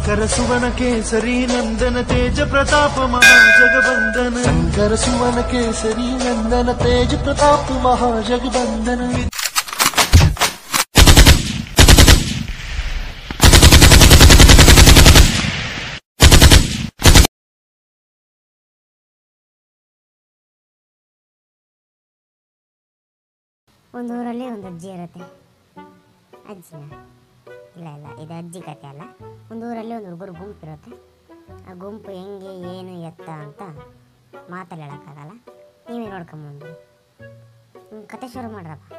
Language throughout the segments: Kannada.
ಶಂಕರ ಸುವನ ಕೇಸರಿ ನಂದನ ತೇಜ ಪ್ರತಾಪ ಮಹಾಜಗವಂದನ ಶಂಕರ ಸುವನ ಕೇಸರಿ ನಂದನ ತೇಜ ಪ್ರತಾಪ ಮಹಾಜಗವಂದನ ಒಂದು ಊರಲ್ಲಿ ಒಂದು ಅಜ್ಜಿ ಇರುತ್ತೆ ಅಜ್ಜಿನ ಇಲ್ಲ ಇಲ್ಲ ಇದು ಅಜ್ಜಿ ಕತೆ ಅಲ್ಲ ಒಂದು ಊರಲ್ಲಿ ಒಂದು ಹುಡುಗರು ಗುಂಪು ಇರುತ್ತೆ ಆ ಗುಂಪು ಹೆಂಗೆ ಏನು ಎತ್ತ ಅಂತ ಮಾತಲ್ಲಿ ಹೇಳೋಕ್ಕಾಗಲ್ಲ ನೀವೇ ನೋಡ್ಕೊಂಬಂದು ಹ್ಮ್, ಕತೆ ಶುರು ಮಾಡ್ರಪ್ಪ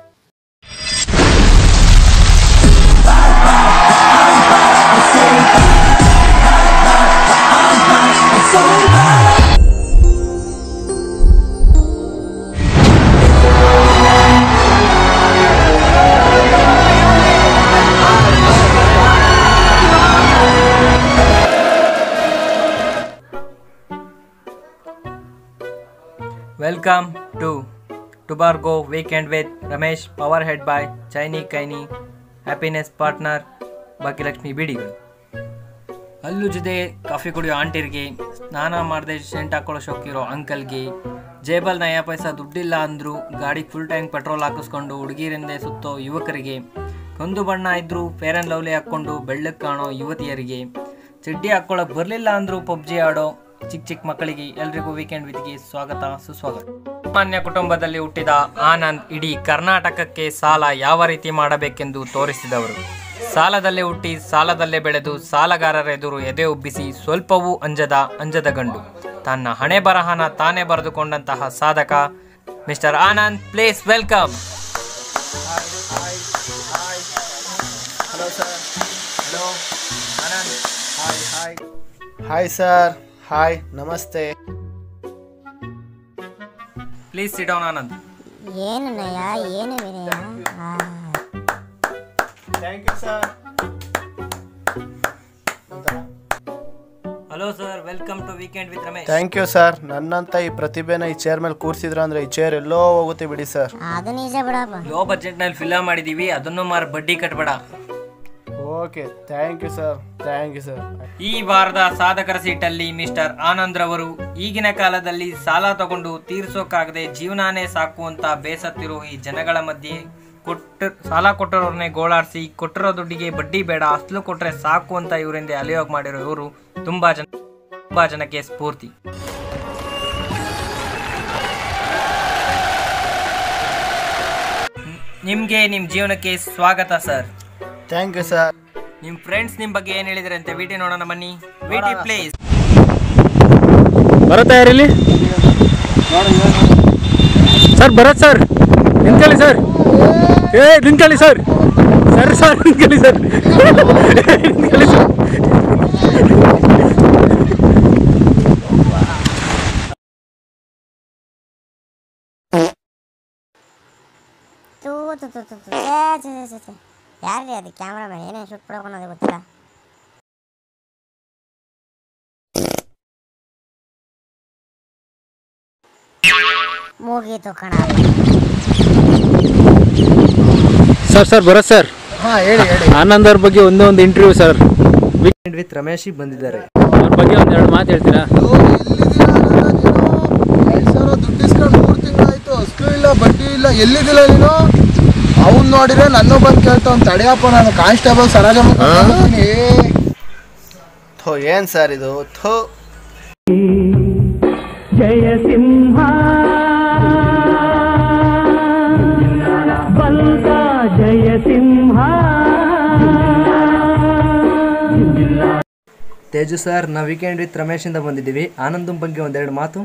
ವೆಲ್ಕಮ್ ಟು ಟುಬಾರ್ಗೋ weekend with Ramesh power head boy ಚೈನಿ ಕೈನಿ ಹ್ಯಾಪಿನೆಸ್ ಪಾರ್ಟ್ನರ್ ಭಾಗ್ಯಲಕ್ಷ್ಮಿ ಬಿಡಿಗಳು ಅಲ್ಲೂ ಜೊತೆ ಕಾಫಿ ಕುಡಿಯೋ ಆಂಟಿರ್ಗೆ ಸ್ನಾನ ಮಾಡದೆ ಸೆಂಟ್ ಹಾಕೊಳ್ಳೋ ಶೋಕಿರೋ ಅಂಕಲ್ಗೆ ಜೇಬಲ್ ನಯ ಪೈಸಾ ದುಡ್ಡಿಲ್ಲ ಅಂದರೂ ಗಾಡಿ ಫುಲ್ ಟ್ಯಾಂಕ್ ಪೆಟ್ರೋಲ್ ಹಾಕಿಸ್ಕೊಂಡು ಹುಡುಗಿರಿಂದೆ ಸುತ್ತೋ ಯುವಕರಿಗೆ ಕಂದು ಬಣ್ಣ ಇದ್ದರೂ ಫೇರ್ ಆ್ಯಂಡ್ ಲವ್ಲಿ ಹಾಕ್ಕೊಂಡು ಬೆಳ್ಳಕ್ಕೆ ಕಾಣೋ ಯುವತಿಯರಿಗೆ ಚಡ್ಡಿ ಹಾಕ್ಕೊಳ್ಳೋಕೆ ಬರಲಿಲ್ಲ ಅಂದರೂ ಪಬ್ಜಿ ಆಡೋ ಚಿಕ್ಕ ಚಿಕ್ಕ ಮಕ್ಕಳಿಗೆ ಎಲ್ರಿಗೂ ವೀಕೆಂಡ್ ವಿತ್ಗೆ ಸ್ವಾಗತ ಸುಸ್ವಾಗತ ಸಾಮಾನ್ಯ ಕುಟುಂಬದಲ್ಲಿ ಹುಟ್ಟಿದ ಆನಂದ್ ಇಡೀ ಕರ್ನಾಟಕಕ್ಕೆ ಸಾಲ ಯಾವ ರೀತಿ ಮಾಡಬೇಕೆಂದು ತೋರಿಸಿದವರು ಸಾಲದಲ್ಲೇ ಹುಟ್ಟಿ ಸಾಲದಲ್ಲೇ ಬೆಳೆದು ಸಾಲಗಾರರ ಎದುರು ಎದೆ ಉಬ್ಬಿಸಿ ಸ್ವಲ್ಪವೂ ಅಂಜದ ಅಂಜದ ಗಂಡು ತನ್ನ ಹಣೆ ಬರಹನ ತಾನೇ ಬರೆದುಕೊಂಡಂತಹ ಸಾಧಕ mister Anand please welcome hello sir hello Anand hi hi hi sir hi ನಮಸ್ತೆ ಪ್ಲೀಸ್ ಸಿಡೌನ್ ಆನಂದ್ ಏನು ನಯ ಏನು ವಿನಯ ಆ, thank you sir hello sir welcome to weekend with Ramesh thank you sir ನನ್ನಂತ ಈ ಪ್ರತಿಭೆನ ಈ ಚೇರ್ ಮೇಲೆ ಕೂರ್ಸಿದ್ರ ಅಂದ್ರೆ ಈ ಚೇರ್ ಎಲ್ಲೋ ಹೋಗುತ್ತೆ ಬಿಡಿ ಸರ್ ಅದು ನಿಜ ಬಿಡಪ್ಪ ಲೋ ಬಜೆಟ್ನಲ್ಲಿ ಫಿಲಮ್ ಮಾಡಿದೀವಿ ಅದನ್ನು ಮಾರ್ ಬಡ್ಡಿ ಕಟ್ಬೇಡ okay thank you sir thank you sir ಈ ವಾರದ ಸಾಧಕರ ಸೀಟಲ್ಲಿ ಮಿಸ್ಟರ್ ಆನಂದ್ ರವರು ಈಗಿನ ಕಾಲದಲ್ಲಿ ಸಾಲ ತಗೊಂಡು ತೀರ್ಸೋಕಾಗದೆ ಜೀವನಾನೇ ಸಾಕು ಅಂತ ಬೇಸತ್ತಿರೋ ಈ ಜನಗಳ ಮಧ್ಯೆ ಕೊಟ್ಟ ಸಾಲ ಕೊಟ್ಟರೋರ್ನೇ ಗೋಳಾಡಿಸಿ ಕೊಟ್ಟಿರೋ ದುಡ್ಡಿಗೆ ಬಡ್ಡಿ ಬೇಡ ಅಸಲು ಕೊಟ್ರೆ ಸಾಕು ಅಂತ ಇವರಿಂದ ಅಲಿಯೋಗ್ ಮಾಡಿರೋ ಇವರು ತುಂಬಾ ಜನ ತುಂಬಾ ಜನಕ್ಕೆ ಸ್ಫೂರ್ತಿ ನಿಮ್ಗೆ ನಿಮ್ ಜೀವನಕ್ಕೆ ಸ್ವಾಗತ ಸರ್ ಥ್ಯಾಂಕ್ ಯು ಸರ್ ನಿಮ್ ಫ್ರೆಂಡ್ಸ್ ನಿಮ್ ಬಗ್ಗೆ ಏನ್ ಹೇಳಿದ್ರೆ ಅಂತ ವಿಟಿ ನೋಡೋಣ ಬನ್ನಿ ವಿಟಿ ಪ್ಲೇಸ್ ಬರುತ್ತಾ ಯಾರಿಲ್ಲಿ ಸರ್ ಬರತ್ ಸರ್ ನಿಂತ್ಕೊಳ್ಳಿ ಸರ್ ಏ ನಿಂತ್ಕೊಳ್ಳಿ ಸರ್ ಸರ್ ಸರ್ ನಿಂತ್ಕೊಳ್ಳಿ ಸರ್ ನಿಂತ್ಕೊಳ್ಳಿ ಸರ್ ತೂ ತು ತು ತು ತು ಏ ಛೆ, ಛೆ, ಛೆ, ಛೆ. ಯಾರ್ರೀ ಅದು ಕ್ಯಾಮ್ರಾಮನ್ ಏನೇನು ಶೂಟ್ ಮಾಡ್ಕೊಳೋದು ಗೊತ್ತಿಲ್ಲ ಮುಗೀತು ಕಣ ಸರ್ ಸರ್ ಬರತ್ ಸರ್ ಹಾಂ ಹೇಳಿ ಹೇಳಿ ಆನಂದ್ ಅವ್ರ ಬಗ್ಗೆ ಒಂದೇ ಒಂದು ಇಂಟರ್ವ್ಯೂ ಸರ್ ವಿತ್ ರಮೇಶ್ ಬಂದಿದ್ದಾರೆ ಅವ್ರ ಬಗ್ಗೆ ಒಂದು ಎರಡು ಮಾತು ಹೇಳ್ತೀರಾ ಎರಡು ಸಾವಿರ ದುಡ್ಡು ಇಸ್ಕೊಂಡು ಮೂರು ತಿಂಗಳಾಯ್ತು ಅಸ್ಲು ಇಲ್ಲ ಬಡ್ಡಿ ಇಲ್ಲ ಎಲ್ಲಿದ್ದಿಲ್ಲ ನೀನು ಅವ್ನು ನೋಡಿದ್ರೆ ನನ್ನ ಬಂದು ಕೇಳ್ತಾವ್ ತಡೆಯಪ್ಪ ನಾನು ಕಾನ್ಸ್ಟೇಬಲ್ ಸರಾಜಮ್ಮ ಥೋ ಏನು ಸರ್ ಇದು ಥೋ ತೇಜು ಸರ್ ನಾವು ವೀಕೆಂಡ್ ವಿತ್ ರಮೇಶ್ ಇಂದ ಬಂದಿದ್ದೀವಿ ಆನಂದಂ ಬಗ್ಗೆ ಒಂದೆರಡು ಮಾತು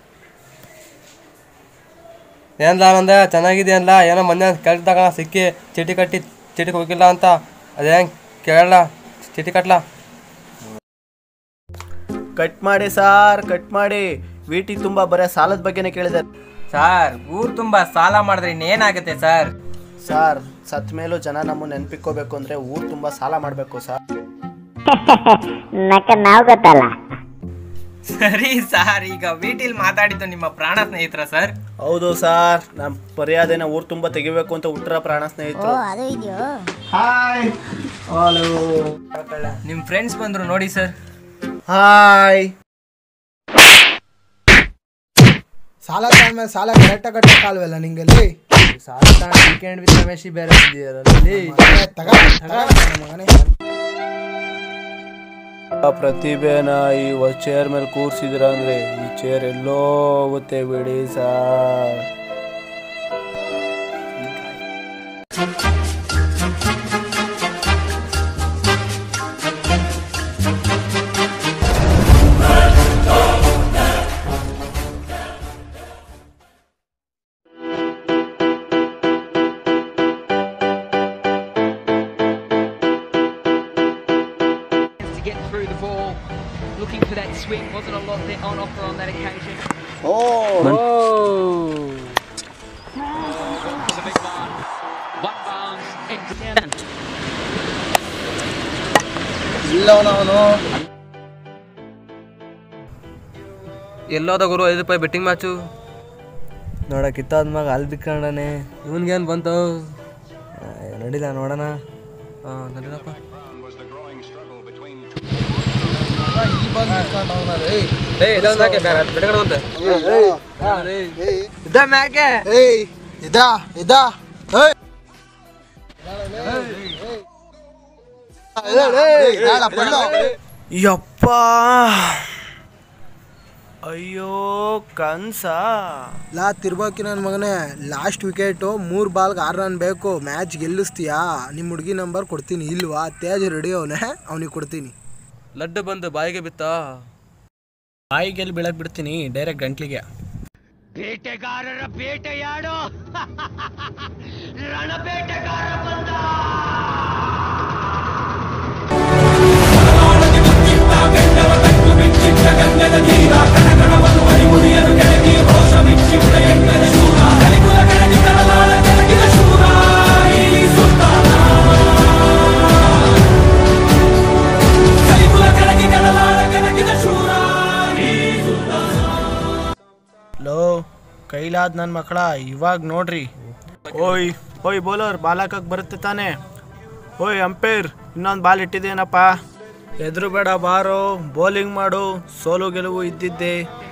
ಏನಲ್ಲ ಆನಂದ ಚೆನ್ನಾಗಿದೆ ಅಲ್ಲ ಏನೋ ಮೊನ್ನೆ ಕೇಳ್ದಾಗ ಸಿಕ್ಕಿ ಚೀಟಿ ಕಟ್ಟಿ ಚೀಟಿ ಹೋಗಿಲ್ಲ ಅಂತ ಅದೇನು ಕೇಳಲ್ಲ ಚೀಟಿ ಕಟ್ಲ ಕಟ್ ಮಾಡಿ ಸಾರ್ ಕಟ್ ಮಾಡಿ ವಿಟಿ ತುಂಬಾ ಬರೀ ಸಾಲದ ಬಗ್ಗೆನೇ ಕೇಳಿದ್ದಾರೆ ಸರ್ ಊರ್ ತುಂಬಾ ಸಾಲ ಮಾಡಿದ್ರೆ ಇನ್ನೇನಾಗುತ್ತೆ ಸರ್ ಸಾರ್ ಸತ್ ಮೇಲೂ ಜನ ನಮ್ಮ ನೆನ್ಪಿಕ್ಕೋಬೇಕು ಅಂದ್ರೆ ಊರ್ ತುಂಬಾ ಸಾಲ ಮಾಡಬೇಕು ಸರ್ ನಕ್ಕ ನಾವು ಗೊತ್ತಲ್ಲ ಸರಿ ಸರ್ ಈಗ ವಿಟಿಲ್ ಮಾತಾಡಿದ್ದು ನಿಮ್ಮ ಪ್ರಾಣ ಸ್ನೇಹಿತರ ಸರ್ ಹೌದು ಸಾರ್ ನಮ್ಮ ಮರ್ಯಾದೆನ ಊರ್ ತುಂಬಾ ತೆಗಿಬೇಕು ಅಂತ ಹುಟ್ಟರ ಪ್ರಾಣ ಓ ಸ್ನೇಹಿತರು ಅದು ಇದೆಯೋ ಹಾಯ್ ಹಲೋ ನಿಮ್ಮ ಫ್ರೆಂಡ್ಸ್ ಬಂದರು ನೋಡಿ ಸರ್ ಹಾಯ್ ಸಾಲ ತಾಳ್ಮೇಲೆ ಸಾಲ ಕರೆಕ್ಟಾಗಿ ಕಟ್ಟಕ್ಕಾಲ್ವಲ್ಲ ನಿಂಗಲ್ಲಿ ವೀಕೆಂಡ್ ವಿತ್ ರಮೇಶಿ ಬೇರೆ ಬಂದಿದ್ದೀರಲ್ಲಿ ತಗ ಮಗನೇ ಆ ಪ್ರತಿಭೆನ ಈ ಚೇರ್ ಮೇಲೆ ಕೂರ್ಸಿದ್ರ ಅಂದ್ರೆ ಈ ಚೇರ್ ಎಲ್ಲೋ ಹೋಗುತ್ತೆ ಬಿಡಿ sir to get through the ball, looking for that swing. Wasn't a lot there on offer on that occasion. It's a big one. One Barnes into ಇಲ್ಲವನ ಅವನು ಎಲ್ಲೋದ ಗುರು ಐದು ರೂಪಾಯಿ ಬೆಟ್ಟಿಂಗ್ ಮ್ಯಾಚು ನೋಡ ಕಿತ್ತಾದ್ಮಾಗ ಅಲ್ಲಿ ಬಿಕ್ಕಂಡನೆ ಇವನ್ಗೇನು ಬಂತು ಆ, ನಡಿಲ್ಲ ನೋಡೋಣ ಹಾಂ ನಡೀಲಪ್ಪ ಇಲ್ಲಿ ಬಂದು ನಿಂತ್ಕೊಂಡವ್ನ ರೇ. ಇದ್ದ ಮ್ಯಾಕೆ ಏಯ್ ಇದಾ ಇದಾ ಏಯ್ ಏಯ್, ಬೇಡ, ಪಳ್ಳು. ಯಪ್ಪ ಅಯ್ಯೋ ಕನ್ಸ ಲಾ ತಿರ್ಬೋಕಿ ನನ್ನ ಮಗನೇ ಲಾಸ್ಟ್ ವಿಕೆಟು ಮೂರು ಬಾಲ್ಗೆ ಆರು ರನ್ ಬೇಕು ಮ್ಯಾಚ್ ಗೆಲ್ಲಿಸ್ತೀಯಾ ನಿಮ್ಮ ಹುಡುಗಿ ನಂಬರ್ ಕೊಡ್ತೀನಿ ಇಲ್ವಾ ತೇಜ್ ರೆಡಿ ಅವನೇ ಅವನಿಗೆ ಕೊಡ್ತೀನಿ ಲಡ್ಡು ಬಂದು ಬಾಯಿಗೆ ಬಿತ್ತಾ ಬಾಯಿಗೆಲ್ಲಿ ಬೀಳಕ್ ಬಿಡ್ತೀನಿ ಡೈರೆಕ್ಟ್ ಗಂಟ್ಲಿಗೆ ಬೇಟೆಗಾರರ ಬೇಟೆಯಾಡೋ ರಣಬೇಟೆಗಾರ ಬಂದ ಲೋ ಕೈಲಾದ್ ನನ್ನ ಮಕ್ಕಳ ಇವಾಗ ನೋಡ್ರಿ ಓಯ್ ಓಯ್ ಬೌಲರ್ ಬಾಲ್ ಹಾಕಕ್ ಬರುತ್ತೆ ತಾನೆ ಓಯ್ ಅಂಪೈರ್ ಇನ್ನೊಂದು ಬಾಲ್ ಇಟ್ಟಿದ್ದೇನಪ್ಪ ಎದುರು ಬೇಡ ಬಾರೋ ಬೌಲಿಂಗ್ ಮಾಡು ಸೋಲು ಗೆಲುವು ಇದ್ದಿದ್ದೆ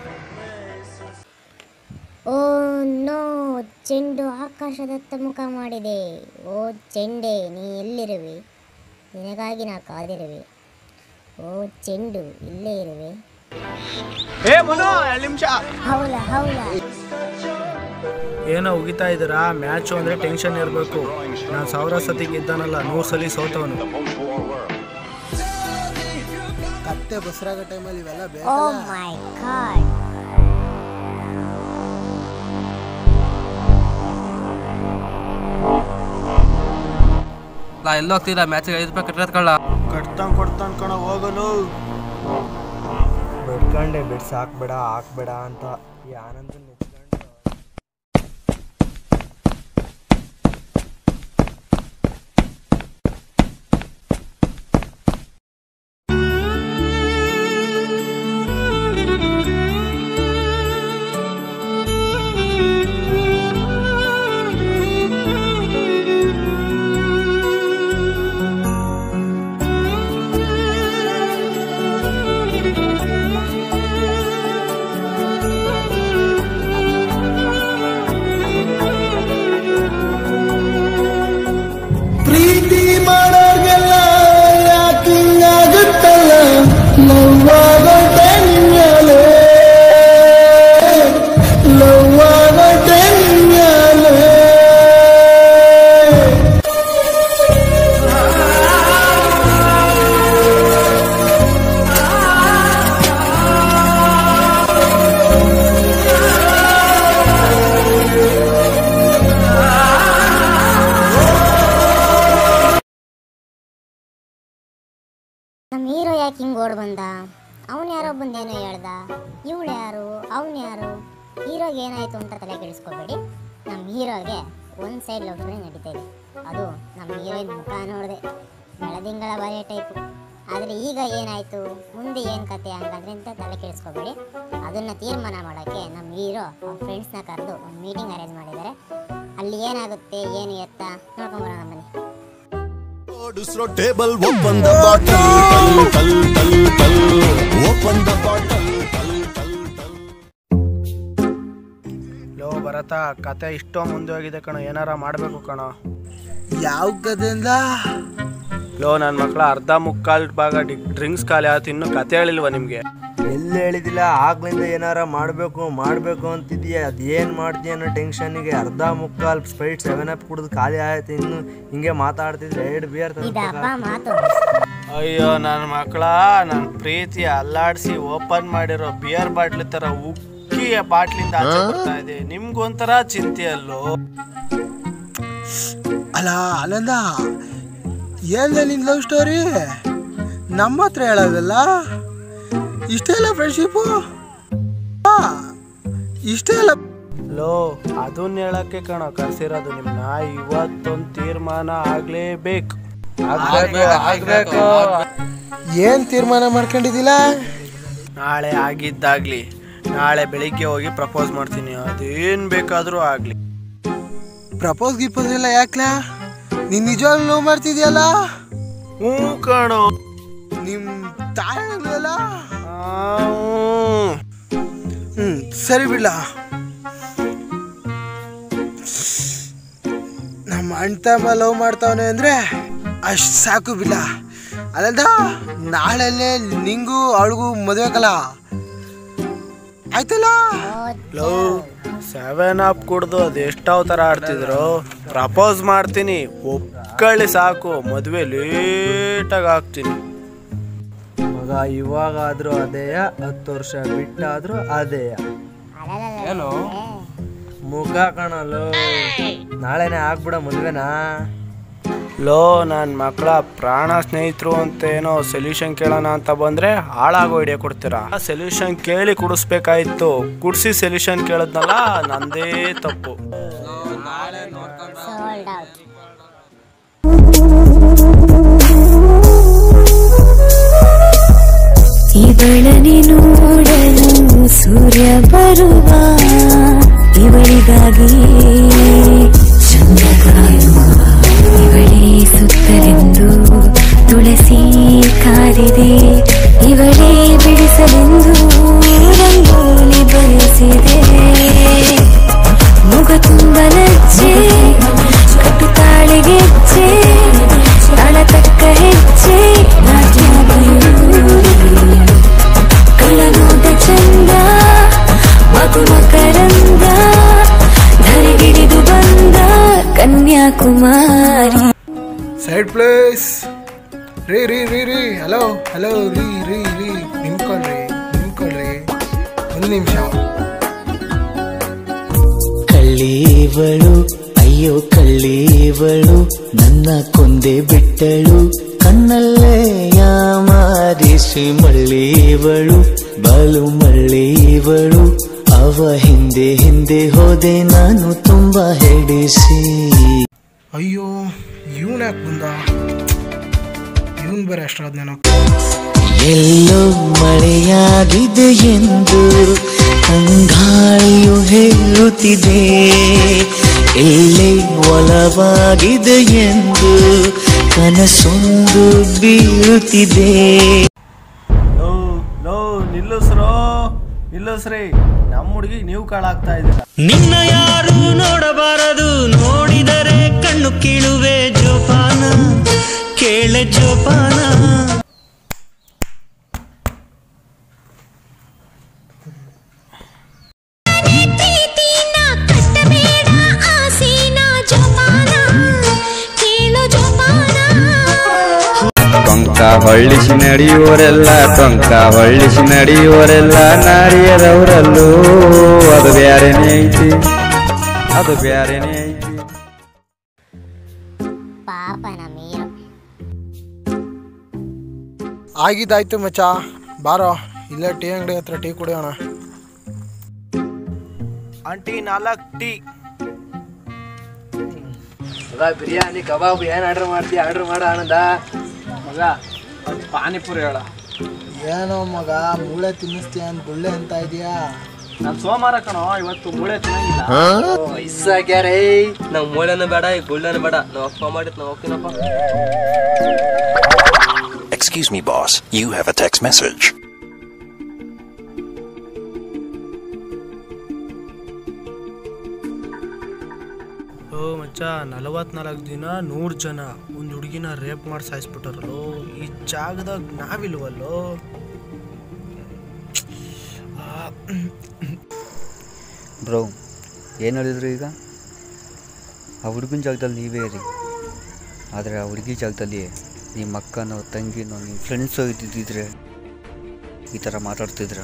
ಓ ನೋ ಚೆಂಡು ಆಕಾಶದತ್ತ ಮುಖ ಮಾಡಿದೆ ಓ ಚೆಂಡೆ ನೀ ಎಲ್ಲಿರುವೆ ನಿನಗಾಗಿ ನಾ ಕಾದಿರುವೆ ಓ ಚೆಂಡು ಇಲ್ಲೇ ಇರುವೆ ಹೌಲ ಹೌಲ ಏನೋ ಉಗಿತಾ ಇದ್ದೀರಾ ಮ್ಯಾಚು ಅಂದ್ರೆ ಟೆನ್ಷನ್ ಇರಬೇಕು ನಾನು ಸಾವಿರ ಸತಿ ಗೆದ್ದಾನಲ್ಲ ನೂರು ಸಲ ಸೋತವನು ಕತ್ತೆ ಬಸ್ರಾಗ ಟೈಮಲ್ಲಿ ಇವೆಲ್ಲ ಓ ಬೇಕಲ್ಲ ಮೈ ಗಾಡ್ ನಾ ಎಲ್ಲೋ ಹೋಗ್ತಿಲ್ಲ ಮ್ಯಾಚಿಗೆ ಐದು ರೂಪಾಯಿ ಕಟ್ಟಿರೋದ್ಕೊಳ್ಳ ಕಟ್ತಾನ್ ಕೊಡ್ತಾನ್ ಕಣ ಹೋಗಲು ಬಿಡ್ಕಂಡೆ ಬಿಡ್ಸ್ ಹಾಕ್ಬೇಡ ಹಾಕ್ಬೇಡ ಅಂತ ಈ ಆನಂದ ಪ್ರೀತಿ ಮಾಡೋರ್ಗೆಲ್ಲ ಯಾಕಿಂಗಾಗುತ್ತಲ್ಲ ನೋವಾಗೋ ಟೈಮ್ಯಾಲೆ ನೋವಾಗೋ ಟೈಮ್ಯಾಲೆ ನಮ್ಮ ಹೀರೋ ಯಾಕೆ ಹಿಂಗೆ ಓಡ್ ಬಂದ ಅವನು ಯಾರೋ ಬಂದೇನೋ ಹೇಳ್ದ ಇವಳು ಯಾರು ಅವನು ಯಾರು ಹೀರೋಗೆ ಏನಾಯಿತು ಅಂತ ತಲೆ ಕೆಡಿಸ್ಕೋಬೇಡಿ ನಮ್ಮ ಹೀರೋಗೆ ಒಂದು ಸೈಡ್ ಲವ್ ಸ್ಟೋರಿ ನಡೀತಾ ಇದೆ ಅದು ನಮ್ಮ ಹೀರೋಯಿನ್ ಮುಖ ನೋಡಿದೆ ಬೆಳದಿಂಗಳ ಬರೆಯ ಟೈಪು ಆದರೆ ಈಗ ಏನಾಯಿತು ಮುಂದೆ ಏನು ಕತೆ ಹಂಗಂದ್ರೆ ಅಂತ ತಲೆ ಕೆಡಿಸ್ಕೋಬೇಡಿ ಅದನ್ನು ತೀರ್ಮಾನ ಮಾಡೋಕ್ಕೆ ನಮ್ಮ ಹೀರೋ ಅವ್ರ ಫ್ರೆಂಡ್ಸ್ನ ಕರೆದು ಒಂದು ಮೀಟಿಂಗ್ ಅರೇಂಜ್ ಮಾಡಿದ್ದಾರೆ ಅಲ್ಲಿ ಏನಾಗುತ್ತೆ ಏನು ಎತ್ತ ನೋಡ್ಕೊಂಬರೋಣ ಬನ್ನಿ ಜೋಡಿಸ್ರೋ ಟೇಬಲ್ ಓಪನ್ ದ ಬಾಟಲ್ ಟಲ್ ಟಲ್ ಟಲ್ ಓಪನ್ ದ ಬಾಟಲ್ ಟಲ್ ಟಲ್ ಟಲ್ ಲೋ ಭರತ ಕತೆ ಇಷ್ಟೋ ಮುಂದೆ ಹೋಗಿದೆ ಕಣೋ ಏನಾರ ಮಾಡಬೇಕು ಕಣೋ ಯಾವ ಕಥೆಯಿಂದ ಲೋ ನನ್ನ ಮಕ್ಕಳ ಅರ್ಧ ಮುಕ್ಕಾಲ್ ಭಾಗ ಡ್ರಿಂಕ್ಸ್ ಖಾಲಿ ಆಯ್ತು ಇನ್ನು ಕತೆ ಹೇಳಿಲ್ವಾ ನಿಮಗೆ ಎಲ್ಲಿ ಹೇಳಿದಿಲ್ಲ ಆಗ್ಲಿಂದ ಏನಾರ ಮಾಡಬೇಕು ಮಾಡಬೇಕು ಅಂತಿದೀಯ ಅದೇನು ಮಾಡ್ತೀಯ ಅನ್ನೋ ಟೆನ್ಷನ್ಗೆ ಅರ್ಧ ಮುಕ್ಕಾಲ್ ಸ್ಪ್ರೈಟ್ ಸೆವೆನ್ ಅಪ್ ಕುಡಿದು ಖಾಲಿ ಆಯ್ತು ಇನ್ನು ಹಿಂಗೆ ಮಾತಾಡ್ತಿದ್ರೆ ಎರಡು ಬಿಯರ್ ಇದಪ್ಪ ಮಾತು ಅಯ್ಯೋ ನನ್ನ ಮಕ್ಕಳ ನನ್ನ ಪ್ರೀತಿ ಅಲ್ಲಾಡಿಸಿ ಓಪನ್ ಮಾಡಿರೋ ಬಿಯರ್ ಬಾಟ್ಲಿ ತರ ಉಕ್ಕಿ ಬಾಟ್ಲಿಂದ ಆಚೆ ಬರ್ತಾ ಇದೆ ನಿಮ್ಗೊಂಥರ ಚಿಂತೆ ಅಲ್ಲೋ ಅಲ್ಲ ಅಲ್ಲಂದ ಏನ್ಲ ನಿನ್ ಲವ್ ಸ್ಟೋರಿ ನಮ್ಮ ಹತ್ರ ಹೇಳೋದಲ್ಲ ಇಷ್ಟೆಲ್ಲ ಫ್ರೆಂಡ್ಶಿಪ್ಪು ಇಷ್ಟೆಲ್ಲ ಲೋ ಅದನ್ನ ಹೇಳಕ್ಕೆ ಕಣೋ ಕರ್ಸಿರೋದು ನಿಮ್ನ ಇವತ್ತೊಂದು ತೀರ್ಮಾನ ಆಗ್ಲೇಬೇಕು ಆಗ್ಬೇಕು ಏನ್ ತೀರ್ಮಾನ ಮಾಡ್ಕೊಂಡಿದ್ದಿಲ್ಲ ನಾಳೆ ಆಗಿದ್ದಾಗ್ಲಿ ನಾಳೆ ಬೆಳಿಗ್ಗೆ ಹೋಗಿ ಪ್ರಪೋಸ್ ಮಾಡ್ತೀನಿ ಅದೇನ್ ಬೇಕಾದ್ರೂ ಆಗ್ಲಿ ಪ್ರಪೋಸ್ ಗಿಪೋಸ್ ಎಲ್ಲ ಯಾಕ್ಲಾ ನೀನ್ ನಿಜವಾಗ್ಲೂ ಲವ್ ಮಾಡ್ತಿದ್ಯಲ್ಲ ಹ್ಞೂ ಕಣೋ ನಿಮ್ ತಾಯಲ್ಲ ಆ, ಹ್ಞೂ. ಹ್ಮ್ ಸರಿ ಬಿಡ್ಲ ನಮ್ಮ ಅಣ್ಣ ತಮ್ಮ ಲವ್ ಮಾಡ್ತಾವನೆ ಅಂದ್ರೆ ಅಷ್ಟ್ ಸಾಕು ಬಿಲ್ಲ ಅಲ್ಲದ ನಾಳೆಲ್ಲೇ ನಿಂಗೂ ಅವಳಿಗೂ ಮದುವೆ ಕಲ ಆಯ್ತಲ್ಲ ಲವ್ ಸೆವೆನ್ ಅಪ್ ಕುಡ್ದು ಅದು ಎಷ್ಟಾವ್ ಥರ ಆಡ್ತಿದ್ರು ಪ್ರಪೋಸ್ ಮಾಡ್ತೀನಿ ಒಪ್ಕೊಳ್ಳಿ ಸಾಕು ಮದುವೆ ಲೇಟಾಗಿ ಆಗ್ತೀನಿ ಮಗ ಇವಾಗಾದ್ರೂ ಅದೇಯ ಹತ್ತು ವರ್ಷ ಬಿಟ್ಟಾದ್ರೂ ಅದೇಯ ಏನು ಮುಖ ಕಾಣಲು ನಾಳೆನೆ ಆಗ್ಬಿಡ ಮದ್ವೆನಾ ಲೋ ನನ್ನ ಮಕ್ಕಳ ಪ್ರಾಣ ಸ್ನೇಹಿತರು ಅಂತ ಏನೋ ಸೊಲ್ಯೂಷನ್ ಕೇಳೋಣ ಅಂತ ಬಂದ್ರೆ ಹಾಳಾಗೋ ಐಡಿಯಾ ಕೊಡ್ತೀರಾ ಸೊಲ್ಯೂಷನ್ ಕೇಳಿ ಕುಡಿಸ್ಬೇಕಾಯ್ತು ಕುಡಿಸಿ ಸೊಲ್ಯೂಷನ್ ಕೇಳಿದ್ನಲ್ಲ ನಂದೇ ತಪ್ಪು ಸೋಲ್ಡ್ ಔಟ್ ಇವಳನೆ ನೋಡಲು ಸೂರ್ಯ ಬರುವ ಇವಳಿಗಾಗಿ ಚಂದ ಕಾಯುವ ಇವಳೇ ಸುತ್ತಲೆಂದು ತುಳಸಿ ಕಾರಿದೆ ಇವಳೇ ಬಿಡಿಸಲೆಂದು ರಂಗೋಲಿ ಬಯಸಿದೆ ಮುಗ ತುಂಬ ಲಜ್ಜೆ ಕಟ್ಟು ತಾಳಿಗೆಜ್ಜೆ ತಾಳ ತಕ್ಕ ಹೆಜ್ಜೆ ನಾಟ್ಯ ಬಯಲು ಕಳನೋಟ ಚಂದ ಮಗು ಮಕರಂದ ಧರಿಗಿಡಿದು ಬಂದ ಕನ್ಯಾಕುಮಾರಿ ಸೈಡ್ ಪ್ಲೇಸ್ ರೀ ರೀ ರೀ ರೀ ಹಲೋ ಹಲೋ ರೀ ರೀ ರೀ ನಿಂತ್ಕೊಳ್ರಿ ನಿಂತ್ಕೊಳ್ರಿ ಒಂದು ನಿಮಿಷ ಕಳ್ಳೀವಳು ಅಯ್ಯೋ ಕಳ್ಳೀವಳು ನನ್ನ ಕೊಂದೆ ಬಿಟ್ಟಳು ಕಣ್ಣಲ್ಲೇ ಯಾಮಾರಿಸಿ ಮಳ್ಳೀವಳು ಬಾಳು ಮಳ್ಳೀವಳು ಅವ ಹಿಂದೆ ಹಿಂದೆ ಹೋದೆ ನಾನು ತುಂಬಾ ಹೆಡಿಸಿ ಅಯ್ಯೋ ಇವನ್ ಯಾಕೆ ಬಂದ ಇವನ್ ಬೇರೆ ಅಷ್ಟಾದ್ನೇನೋ ಎಲ್ಲೋ ಮಳೆಯಾಗಿದೆ ಎಂದು ಕಂಗಾಳಿಯು ಹೇಳುತ್ತಿದೆ ಎಲ್ಲೇ ಒಲವಾಗಿದೆ ಎಂದು ಕನಸೊಂದು ಬೀಳುತ್ತಿದೆ ಲೋ ಲೋ ನಿಲ್ಲಿಸ್ರೋ ನಿಲ್ಲಿಸ್ರಿ ನಮ್ಮ ಹುಡುಗಿಗೆ ನೀವು ಕಾಳಾಗ್ತಾ ಇದ್ದೀರಾ ನಿನ್ನ ಯಾರು ನೋಡಬಾರದು ನೋಡಿದರೆ ಕಣ್ಣು ಕೀಳುವೆ ಜೋಪಾನ ಕೇಳೆ ಜೋಪಾನ ಪ್ರೀತಿನ ಕಟ್ಟಬೇಡ ಆಸೆನ ಜೋಪಾನ ಕೇಳು ಜೋಪಾನ ಟೊಂಕ ಹೊಳ್ಳಿಸಿ ನಡೆಯುವರೆಲ್ಲ ಟೊಂಕ ಹೊಳ್ಳಿಸಿ ನಡೆಯುವರೆಲ್ಲ ನಾರಿಯರವರಲ್ಲೂ ಅದು ಬ್ಯಾರೆನೇ ಐತಿ ಅದು ಬ್ಯಾರೆನೇ ಐತಿ ಪಾಪ ನಮ್ಮ ಹೀರೋ ಆಗಿದ್ದಾಯ್ತು ಮಚ್ಚ ಬಾರೋ ಇಲ್ಲೇ ಟೀ ಅಂಗಡಿ ಹತ್ರ ಟೀ ಕುಡಿಯೋಣ ಆಂಟಿ ನಾಲ್ಕು ಟೀ ಮಗ ಬಿರಿಯಾನಿ ಕಬಾಬ್ ಏನ್ ಆರ್ಡರ್ ಮಾಡ್ತೀಯ ಆರ್ಡರ್ ಮಾಡ ಆನಂದ ಮಗ ಒಂದ್ ಪಾನಿಪುರಿ ಹೇಳ ಏನೋ ಮಗ ಮೂಳೆ ತಿನ್ನಿಸ್ತೀಯ ಅಂತ ಗುಳ್ಳೆ ಅಂತ ಇದೆಯಾ ನಾನು ಸೋಮವಾರ ಕಣೋ ಇವತ್ತು ಮೂಳೆ ಚೆನ್ನಾಗಿಲ್ಲ ವಯಸ್ಸಾಗ್ಯಾರೇ ನಾವು ಮೂಳೆನೂ ಬೇಡ ಈ ಗುಳ್ಳನೂ ಬೇಡ ನಾವು ಅಪ್ಪ ಮಾಡಿದ್ ನಾವು ಹೋಗ್ತೀನಪ್ಪ Excuse me, boss. You have a text message. ಓ ಮಚ್ಚ ನಲವತ್ನಾಲ್ಕು ದಿನ ನೂರು ಜನ ಒಂದು ಹುಡುಗಿನ ರೇಪ್ ಮಾಡಿ ಸಾಯಿಸ್ಬಿಟ್ಟಾರಲ್ಲೋ ಈ ಜಾಗದಾಗ ನಾವಿಲ್ವಲ್ಲೋ ಬ್ರೋ ಏನು ಹೇಳಿದ್ರು ಈಗ ಆ ಹುಡುಗನ ಜಾಗದಲ್ಲಿ ನೀವೇ ಇರಿ ಆದರೆ ಆ ಹುಡುಗಿ ಜಾಗದಲ್ಲಿ ನಿಮ್ಮ ಅಕ್ಕನೋ ತಂಗಿನೋ ನಿಮ್ಮ ಫ್ರೆಂಡ್ಸೋ ಇದ್ದಿದ್ದಿದ್ರೆ ಈ ಥರ ಮಾತಾಡ್ತಿದ್ರ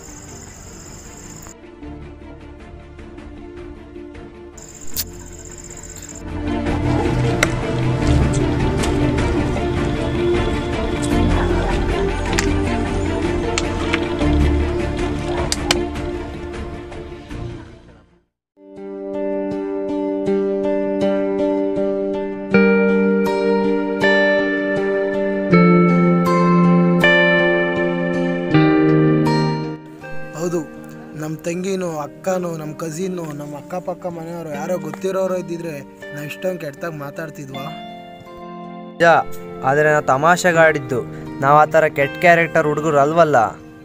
ಹೌದು ನಮ್ಮ ತಂಗಿನೋ ಅಕ್ಕನೋ ನಮ್ಮ ಕಸಿನ್ನು ನಮ್ಮ ಅಕ್ಕಪಕ್ಕ ಮನೆಯವರು ಯಾರೋ ಗೊತ್ತಿರೋರು ಇದ್ದಿದ್ರೆ ನಾವು ಇಷ್ಟೊಂದು ಕೆಟ್ಟದಾಗ ಮಾತಾಡ್ತಿದ್ವಾ ನಿಜ ಆದರೆ ನಾವು ತಮಾಷೆಗಾಡಿದ್ದು ನಾವು ಆ ಥರ ಕೆಟ್ಟ ಕ್ಯಾರೆಕ್ಟರ್ ಹುಡುಗರು ಅಲ್ವಲ್ಲ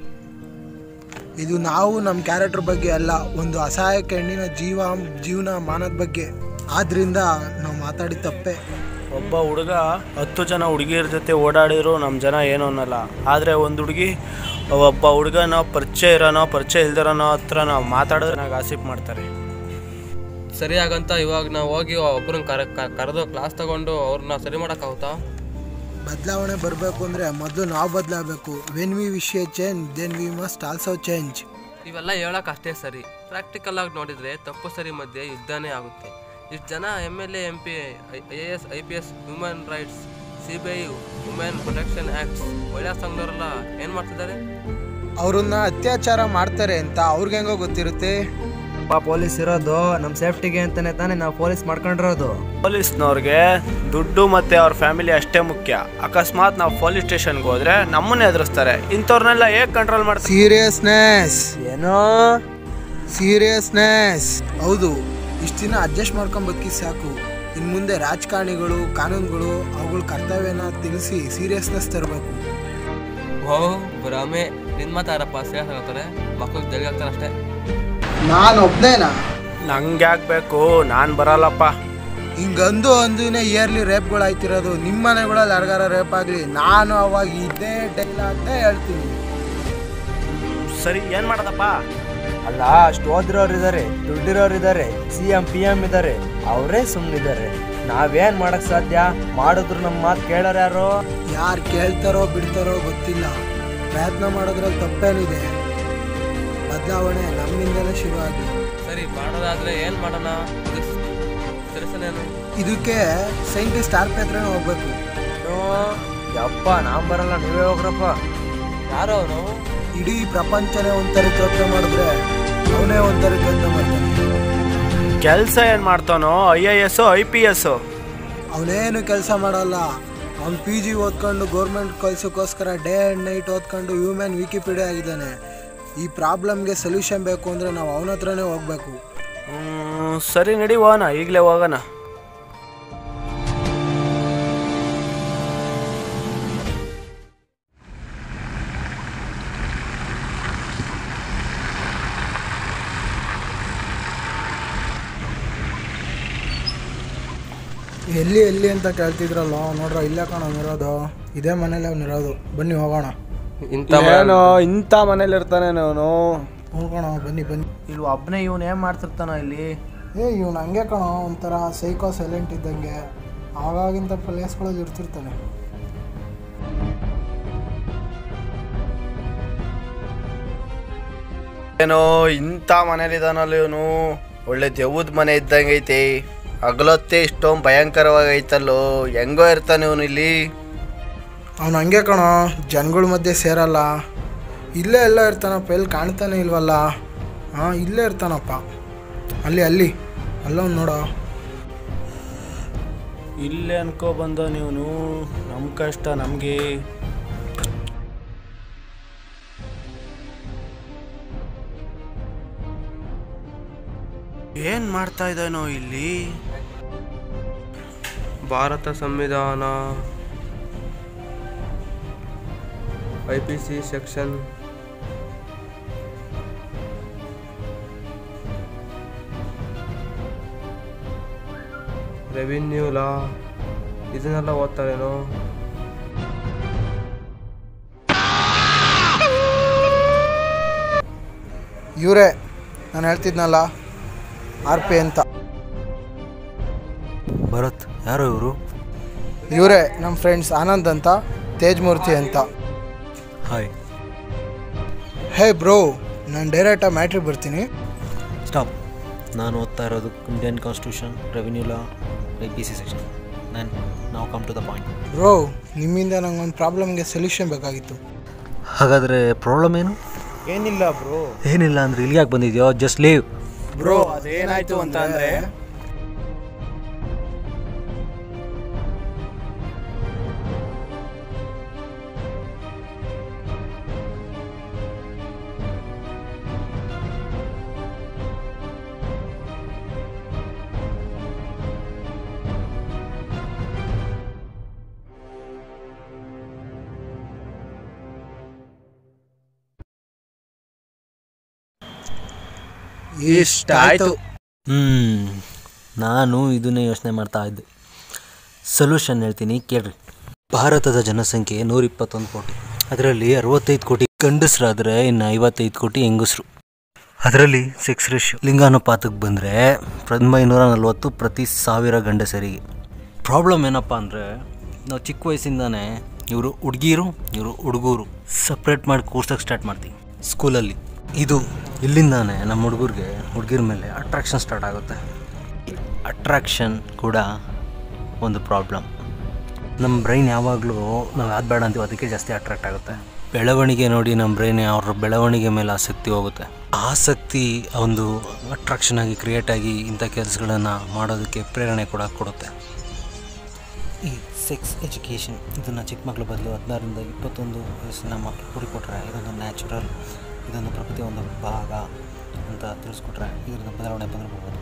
ಇದು ನಾವು ನಮ್ಮ ಕ್ಯಾರೆಕ್ಟರ್ ಬಗ್ಗೆ ಅಲ್ಲ ಒಂದು ಅಸಹಾಯಕ ಹೆಣ್ಣಿನ ಜೀವ ಜೀವನ ಮಾನದ ಬಗ್ಗೆ ಆದ್ರಿಂದ ನಾವು ಮಾತಾಡಿದ ತಪ್ಪೆ ಒಬ್ಬ ಹುಡುಗ ಹತ್ತು ಜನ ಹುಡುಗಿಯರ ಜೊತೆ ಓಡಾಡಿದ್ರು ನಮ್ಮ ಜನ ಏನು ಅನ್ನಲ್ಲ ಆದರೆ ಒಂದು ಹುಡುಗಿ ಒಬ್ಬ ಹುಡುಗನ ಪರಿಚಯ ಇರೋನೋ ಪರಿಚಯ ಇಲ್ದಿರೋನೋ ಹತ್ರ ನಾವು ಮಾತಾಡಿದ್ರೆ ನನಗೆ ಆಸಿಪ್ ಮಾಡ್ತಾರೆ ಸರಿ ಆಗಂತ ಇವಾಗ ನಾವು ಹೋಗಿ ಒಬ್ಬರನ್ನ ಕರ ಕರೆದು ಕ್ಲಾಸ್ ತಗೊಂಡು ಅವ್ರನ್ನ ಸರಿ ಮಾಡೋಕ್ಕಾಗುತ್ತಾ ಬದಲಾವಣೆ ಬರಬೇಕು ಅಂದರೆ ಮೊದಲು ನಾವು ಬದಲಾಗಬೇಕು ವೆನ್ ವಿ ವಿಷಯ change then we must also change ಇವೆಲ್ಲ ಹೇಳಕ್ ಅಷ್ಟೇ ಸರಿ ಪ್ರಾಕ್ಟಿಕಲ್ ಆಗಿ ನೋಡಿದ್ರೆ ತಪ್ಪು ಸರಿ ಮಧ್ಯೆ ಯುದ್ಧನೇ ಆಗುತ್ತೆ ಇಷ್ಟು ಜನ M L M P I A S I P S human rights C B I women protection acts ಒಳ್ಳೆಯ ಸಂಘದವರೆಲ್ಲ ಏನು ಮಾಡ್ತಿದ್ದಾರೆ ಅವ್ರನ್ನ ಅತ್ಯಾಚಾರ ಮಾಡ್ತಾರೆ ಅಂತ ಅವ್ರಿಗೆ ಹೆಂಗೋ ಗೊತ್ತಿರುತ್ತೆ ಅಪ್ಪ ಪೊಲೀಸ್ ಇರೋದು ನಮ್ಮ ಸೇಫ್ಟಿಗೆ ಅಂತಾನೆ ತಾನೇ ನಾವು ಪೊಲೀಸ್ ಮಾಡ್ಕೊಂಡಿರೋದು ಪೊಲೀಸ್ನವ್ರಿಗೆ ದುಡ್ಡು ಮತ್ತೆ ಅವ್ರ ಫ್ಯಾಮಿಲಿ ಅಷ್ಟೇ ಮುಖ್ಯ ಅಕಸ್ಮಾತ್ ನಾವು ಪೊಲೀಸ್ ಸ್ಟೇಷನ್ಗೆ ಹೋದ್ರೆ ನಮ್ಮನ್ನೇ ಎದುರಿಸ್ತಾರೆ ಇಂಥವ್ರನ್ನೆಲ್ಲ ಹೇಗೆ ಕಂಟ್ರೋಲ್ ಮಾಡ್ತಾರೆ ಸೀರಿಯಸ್ನೆಸ್ ಏನೋ ಸೀರಿಯಸ್ನೆಸ್ ಹೌದು ಇಷ್ಟು ದಿನ ಅಡ್ಜಸ್ಟ್ ಮಾಡ್ಕೊಂಡ್ ಬದುಕಿ ಸಾಕು ಇನ್ನು ಮುಂದೆ ರಾಜಕಾರಣಿಗಳು ಕಾನೂನುಗಳು ಅವುಗಳ ಕರ್ತವ್ಯನ ತಿಳಿಸಿ ಸೀರಿಯಸ್ನೆಸ್ ತರಬೇಕು ಓ ಭ್ರಮೆ ನಿನ್ನ ಮಾತಾಡಪ್ಪ ಸೀರಿಯಸ್ ಆಗತ್ತಾರೆ ಮಕ್ಕಳು ಜಲ್ದಿ ಆಗ್ತಾರೆ ಅಷ್ಟೇ ನಾನು ಒಬ್ನೇನಾ ನಂಗೆ ಬೇಕು ನಾನು ಬರಲ್ಲಪ್ಪ ಹಿಂಗಂದು ಅಂದುನೇ ಇಯರ್ಲಿ ರೇಪ್ಗಳು ಆಯ್ತಿರೋದು ನಿಮ್ಮ ಮನೆಗಳಲ್ಲಿ ಯಾರಿಗಾರ ರೇಪ್ ಆಗಲಿ ನಾನು ಅವಾಗ ಇದೇ ಡೈಲಾಗ್ನ ಹೇಳ್ತೀನಿ ಸರಿ ಏನು ಮಾಡೋದಪ್ಪ ಅಲ್ಲ ಅಷ್ಟು ಓದಿರೋರು ಇದ್ದಾರೆ ದುಡ್ಡಿರೋರು ಇದ್ದಾರೆ ಸಿ ಎಂ ಪಿ ಎಂ ಇದ್ದಾರೆ ಅವರೇ ಸುಮ್ಮನಿದ್ದಾರೆ ನಾವೇನ್ ಮಾಡಕ್ ಸಾಧ್ಯ ಮಾಡಿದ್ರು ನಮ್ಮ ಮಾತು ಕೇಳೋರು ಯಾರು ಯಾರು ಕೇಳ್ತಾರೋ ಬಿಡ್ತಾರೋ ಗೊತ್ತಿಲ್ಲ ಪ್ರಯತ್ನ ಮಾಡೋದ್ರಲ್ಲಿ ತಪ್ಪೇನಿದೆ ಬದಲಾವಣೆ ನಮ್ಮಿಂದಲೇ ಶುರುವಾಗಿ ಸರಿ ಮಾಡೋದಾದ್ರೆ ಏನು ಮಾಡೋಣ ಸರಿಸನೇನು ಇದಕ್ಕೆ ಸೈಂಟಿಸ್ಟ್ ಆರ್ಪಿ ಹತ್ರನೇ ಹೋಗ್ಬೇಕು ಯಪ್ಪ ನಾವ್ ಬರಲ್ಲ ನೀವೇ ಹೋಗ್ರಪ್ಪ ಯಾರೋ ಅವನು ಇಡೀ ಪ್ರಪಂಚನೇ ಒಂಥರ ಯೋಚನೆ ಮಾಡಿದ್ರೆ ಅವನೇ ಒಂಥರ ಯೋಚನೆ ಮಾಡ್ತಾನೆ ಕೆಲಸ ಏನು ಮಾಡ್ತಾನೋ I A S I P S ಅವನೇನು ಕೆಲಸ ಮಾಡಲ್ಲ ಅವ್ನು ಪಿ ಜಿ ಓದ್ಕೊಂಡು ಗೌರ್ಮೆಂಟ್ ಕೆಲಸಕ್ಕೋಸ್ಕರ ಡೇ ಆ್ಯಂಡ್ ನೈಟ್ ಓದ್ಕೊಂಡು ಹ್ಯೂಮನ್ ವಿಕಿಪೀಡಿಯಾ ಆಗಿದ್ದಾನೆ ಈ ಪ್ರಾಬ್ಲಮ್ಗೆ ಸೊಲ್ಯೂಷನ್ ಬೇಕು ಅಂದರೆ ನಾವು ಅವನ ಹತ್ರನೇ ಹೋಗ್ಬೇಕು ಸರಿ ನಡಿ ಹೋಗೋಣ ಈಗಲೇ ಹೋಗೋಣ ಎಲ್ಲಿ ಎಲ್ಲಿ ಅಂತ ಕೇಳ್ತಿದ್ರಲ್ಲ ನೋಡ್ರ ಇಲ್ಲೇ ಕಣ ಇರೋದು ಇದೇ ಮನೇಲಿ ಅವ್ನು ಇರೋದು ಬನ್ನಿ ಹೋಗೋಣ ಏನೋ ಇಂಥ ಮನೇಲಿ ಇರ್ತಾನೆ ಅವನು ಹೋಗೋಣ ಬನ್ನಿ ಬನ್ನಿ ಇಲ್ಲಿ ಒಬ್ಬನೇ ಇವನು ಏನು ಮಾಡ್ತಿರ್ತಾನ ಇಲ್ಲಿ ಏ ಇವ್ನು ಹಂಗೆ ಕಣ ಒಂಥರ ಸೈಕೋ ಸೈಲೆಂಟ್ ಇದ್ದಂಗೆ ಆಗಾಗಿಂತ ಪ್ಲೇಸ್ಗಳಲ್ಲಿ ಇರ್ತಿರ್ತಾನೆ ಏನೋ ಇಂಥ ಮನೇಲಿದಾನಲ್ಲ ಇವನು ಒಳ್ಳೆ ದೆವ್ವದ ಮನೆ ಇದ್ದಂಗೆ ಐತಿ ಹಗಲೊತ್ತೆ ಇಷ್ಟೊಂದು ಭಯಂಕರವಾಗೈತಲ್ಲೋ ಹೆಂಗೋ ಇರ್ತಾನೆ ಇವನು ಇಲ್ಲಿ ಅವ್ನು ಹಂಗೆ ಕಣ ಜನಗಳ ಮಧ್ಯೆ ಸೇರಲ್ಲ ಇಲ್ಲೇ ಎಲ್ಲ ಇರ್ತಾನಪ್ಪ ಎಲ್ಲಿ ಕಾಣ್ತಾನೆ ಇಲ್ವಲ್ಲ ಹಾಂ ಇಲ್ಲೇ ಇರ್ತಾನಪ್ಪ ಅಲ್ಲಿ ಅಲ್ಲಿ ಅಲ್ಲೊಂದು ನೋಡೋ ಇಲ್ಲೇ ಅನ್ಕೋ ಬಂದ ನೀವನು ನಮ್ಮ ಕಷ್ಟ ನಮಗೆ ಏನ್ ಮಾಡ್ತಾ ಇದ್ದಾನೋ ಇಲ್ಲಿ ಭಾರತ ಸಂವಿಧಾನ I P C section revenue law ಇದನ್ನೆಲ್ಲ ಓದ್ತಾರೇನೋ ಇವರೇ ನಾನು ಹೇಳ್ತಿದ್ನಲ್ಲ ಆರ್ ಪಿ ಅಂತ ಭರತ್ ಯಾರೋ ಇವರು ಇವರೇ ನಮ್ಮ ಫ್ರೆಂಡ್ಸ್ ಆನಂದ್ ಅಂತ ತೇಜ್ ಮೂರ್ತಿ ಅಂತ ಹಾಯ್ ಹೇ ಬ್ರೋ ನಾನು ಡೈರೆಕ್ಟಾಗಿ ಮ್ಯಾಟ್ರಿಗೆ ಬರ್ತೀನಿ ಸ್ಟಾಪ್ ನಾನು ಓದ್ತಾ ಇರೋದು Indian constitution revenue law I P C section ನಾನು ನಾವು come to the point bro ನಿಮ್ಮಿಂದ ನಂಗೊಂದು ಪ್ರಾಬ್ಲಮ್ಗೆ ಸೊಲ್ಯೂಷನ್ ಬೇಕಾಗಿತ್ತು ಹಾಗಾದರೆ ಪ್ರಾಬ್ಲಮ್ ಏನು ಏನಿಲ್ಲ ಬ್ರೋ ಏನಿಲ್ಲ ಅಂದ್ರೆ ಇಲ್ಲಿ ಯಾಕೆ ಬಂದಿದ್ಯೋ ಜಸ್ಟ್ ಲೀವ್ ಬ್ರೋ ಅದೇನಾಯ್ತು ಅಂತ ಅಂದ್ರೆ ಇಷ್ಟಾಯ್ತು ಹ್ಮ್ ನಾನು ಇದನ್ನೇ ಯೋಚನೆ ಮಾಡ್ತಾ ಇದ್ದೆ ಸೊಲ್ಯೂಷನ್ ಹೇಳ್ತೀನಿ ಕೇಳ್ರಿ ಭಾರತದ ಜನಸಂಖ್ಯೆ ನೂರ ಇಪ್ಪತ್ತೊಂದು ಕೋಟಿ ಅದರಲ್ಲಿ ಅರವತ್ತೈದು ಕೋಟಿ ಗಂಡಸರಾದರೆ ಇನ್ನು ಐವತ್ತೈದು ಕೋಟಿ ಹೆಂಗಸರು ಅದರಲ್ಲಿ ಸೆಕ್ಸ್ ರೇಷಿಯೋ ಲಿಂಗಾನುಪಾತಕ್ಕೆ ಬಂದರೆ ಒಂಬೈನೂರ ನಲ್ವತ್ತು ಪ್ರತಿ ಸಾವಿರ ಗಂಡಸರಿಗೆ ಪ್ರಾಬ್ಲಮ್ ಏನಪ್ಪ ಅಂದರೆ ನಾವು ಚಿಕ್ಕ ವಯಸ್ಸಿಂದಾನೇ ಇವರು ಹುಡುಗಿರು ಇವರು ಹುಡುಗರು ಸಪ್ರೇಟ್ ಮಾಡಿ ಕೂರ್ಸೋಕ್ಕೆ ಸ್ಟಾರ್ಟ್ ಮಾಡ್ತೀವಿ ಸ್ಕೂಲಲ್ಲಿ ಇದು ಇಲ್ಲಿಂದಾನೆ ನಮ್ಮ ಹುಡುಗರಿಗೆ ಹುಡುಗಿರ ಮೇಲೆ ಅಟ್ರಾಕ್ಷನ್ ಸ್ಟಾರ್ಟ್ ಆಗುತ್ತೆ ಅಟ್ರಾಕ್ಷನ್ ಕೂಡ ಒಂದು ಪ್ರಾಬ್ಲಮ್ ನಮ್ಮ ಬ್ರೈನ್ ಯಾವಾಗಲೂ ನಾವು ಯಾವ್ದು ಬೇಡ ಅಂತೀವಿ ಅದಕ್ಕೆ ಜಾಸ್ತಿ ಅಟ್ರಾಕ್ಟ್ ಆಗುತ್ತೆ ಬೆಳವಣಿಗೆ ನೋಡಿ ನಮ್ಮ ಬ್ರೈನ್ ಅವ್ರ ಬೆಳವಣಿಗೆ ಮೇಲೆ ಆಸಕ್ತಿ ಹೋಗುತ್ತೆ ಆಸಕ್ತಿ ಒಂದು ಅಟ್ರಾಕ್ಷನ್ ಆಗಿ ಕ್ರಿಯೇಟ್ ಆಗಿ ಇಂಥ ಕೆಲಸಗಳನ್ನು ಮಾಡೋದಕ್ಕೆ ಪ್ರೇರಣೆ ಕೂಡ ಕೊಡುತ್ತೆ ಈ ಸೆಕ್ಸ್ ಎಜುಕೇಷನ್ ಇದನ್ನು ಚಿಕ್ಕ ಮಕ್ಕಳ ಬದಲು ಹದಿನಾರರಿಂದ ಇಪ್ಪತ್ತೊಂದು ವಯಸ್ಸಿನ ಮಕ್ಕಳು ಕೊಟ್ಟರೆ ಇದೊಂದು ನ್ಯಾಚುರಲ್ ಇದೊಂದು ಪ್ರಕೃತಿಯ ಒಂದು ಭಾಗ ಅಂತ ತಿಳಿಸ್ಕೊಟ್ರೆ ಇದರಿಂದ ಬದಲಾವಣೆ ಬಂದಿರಬಹುದು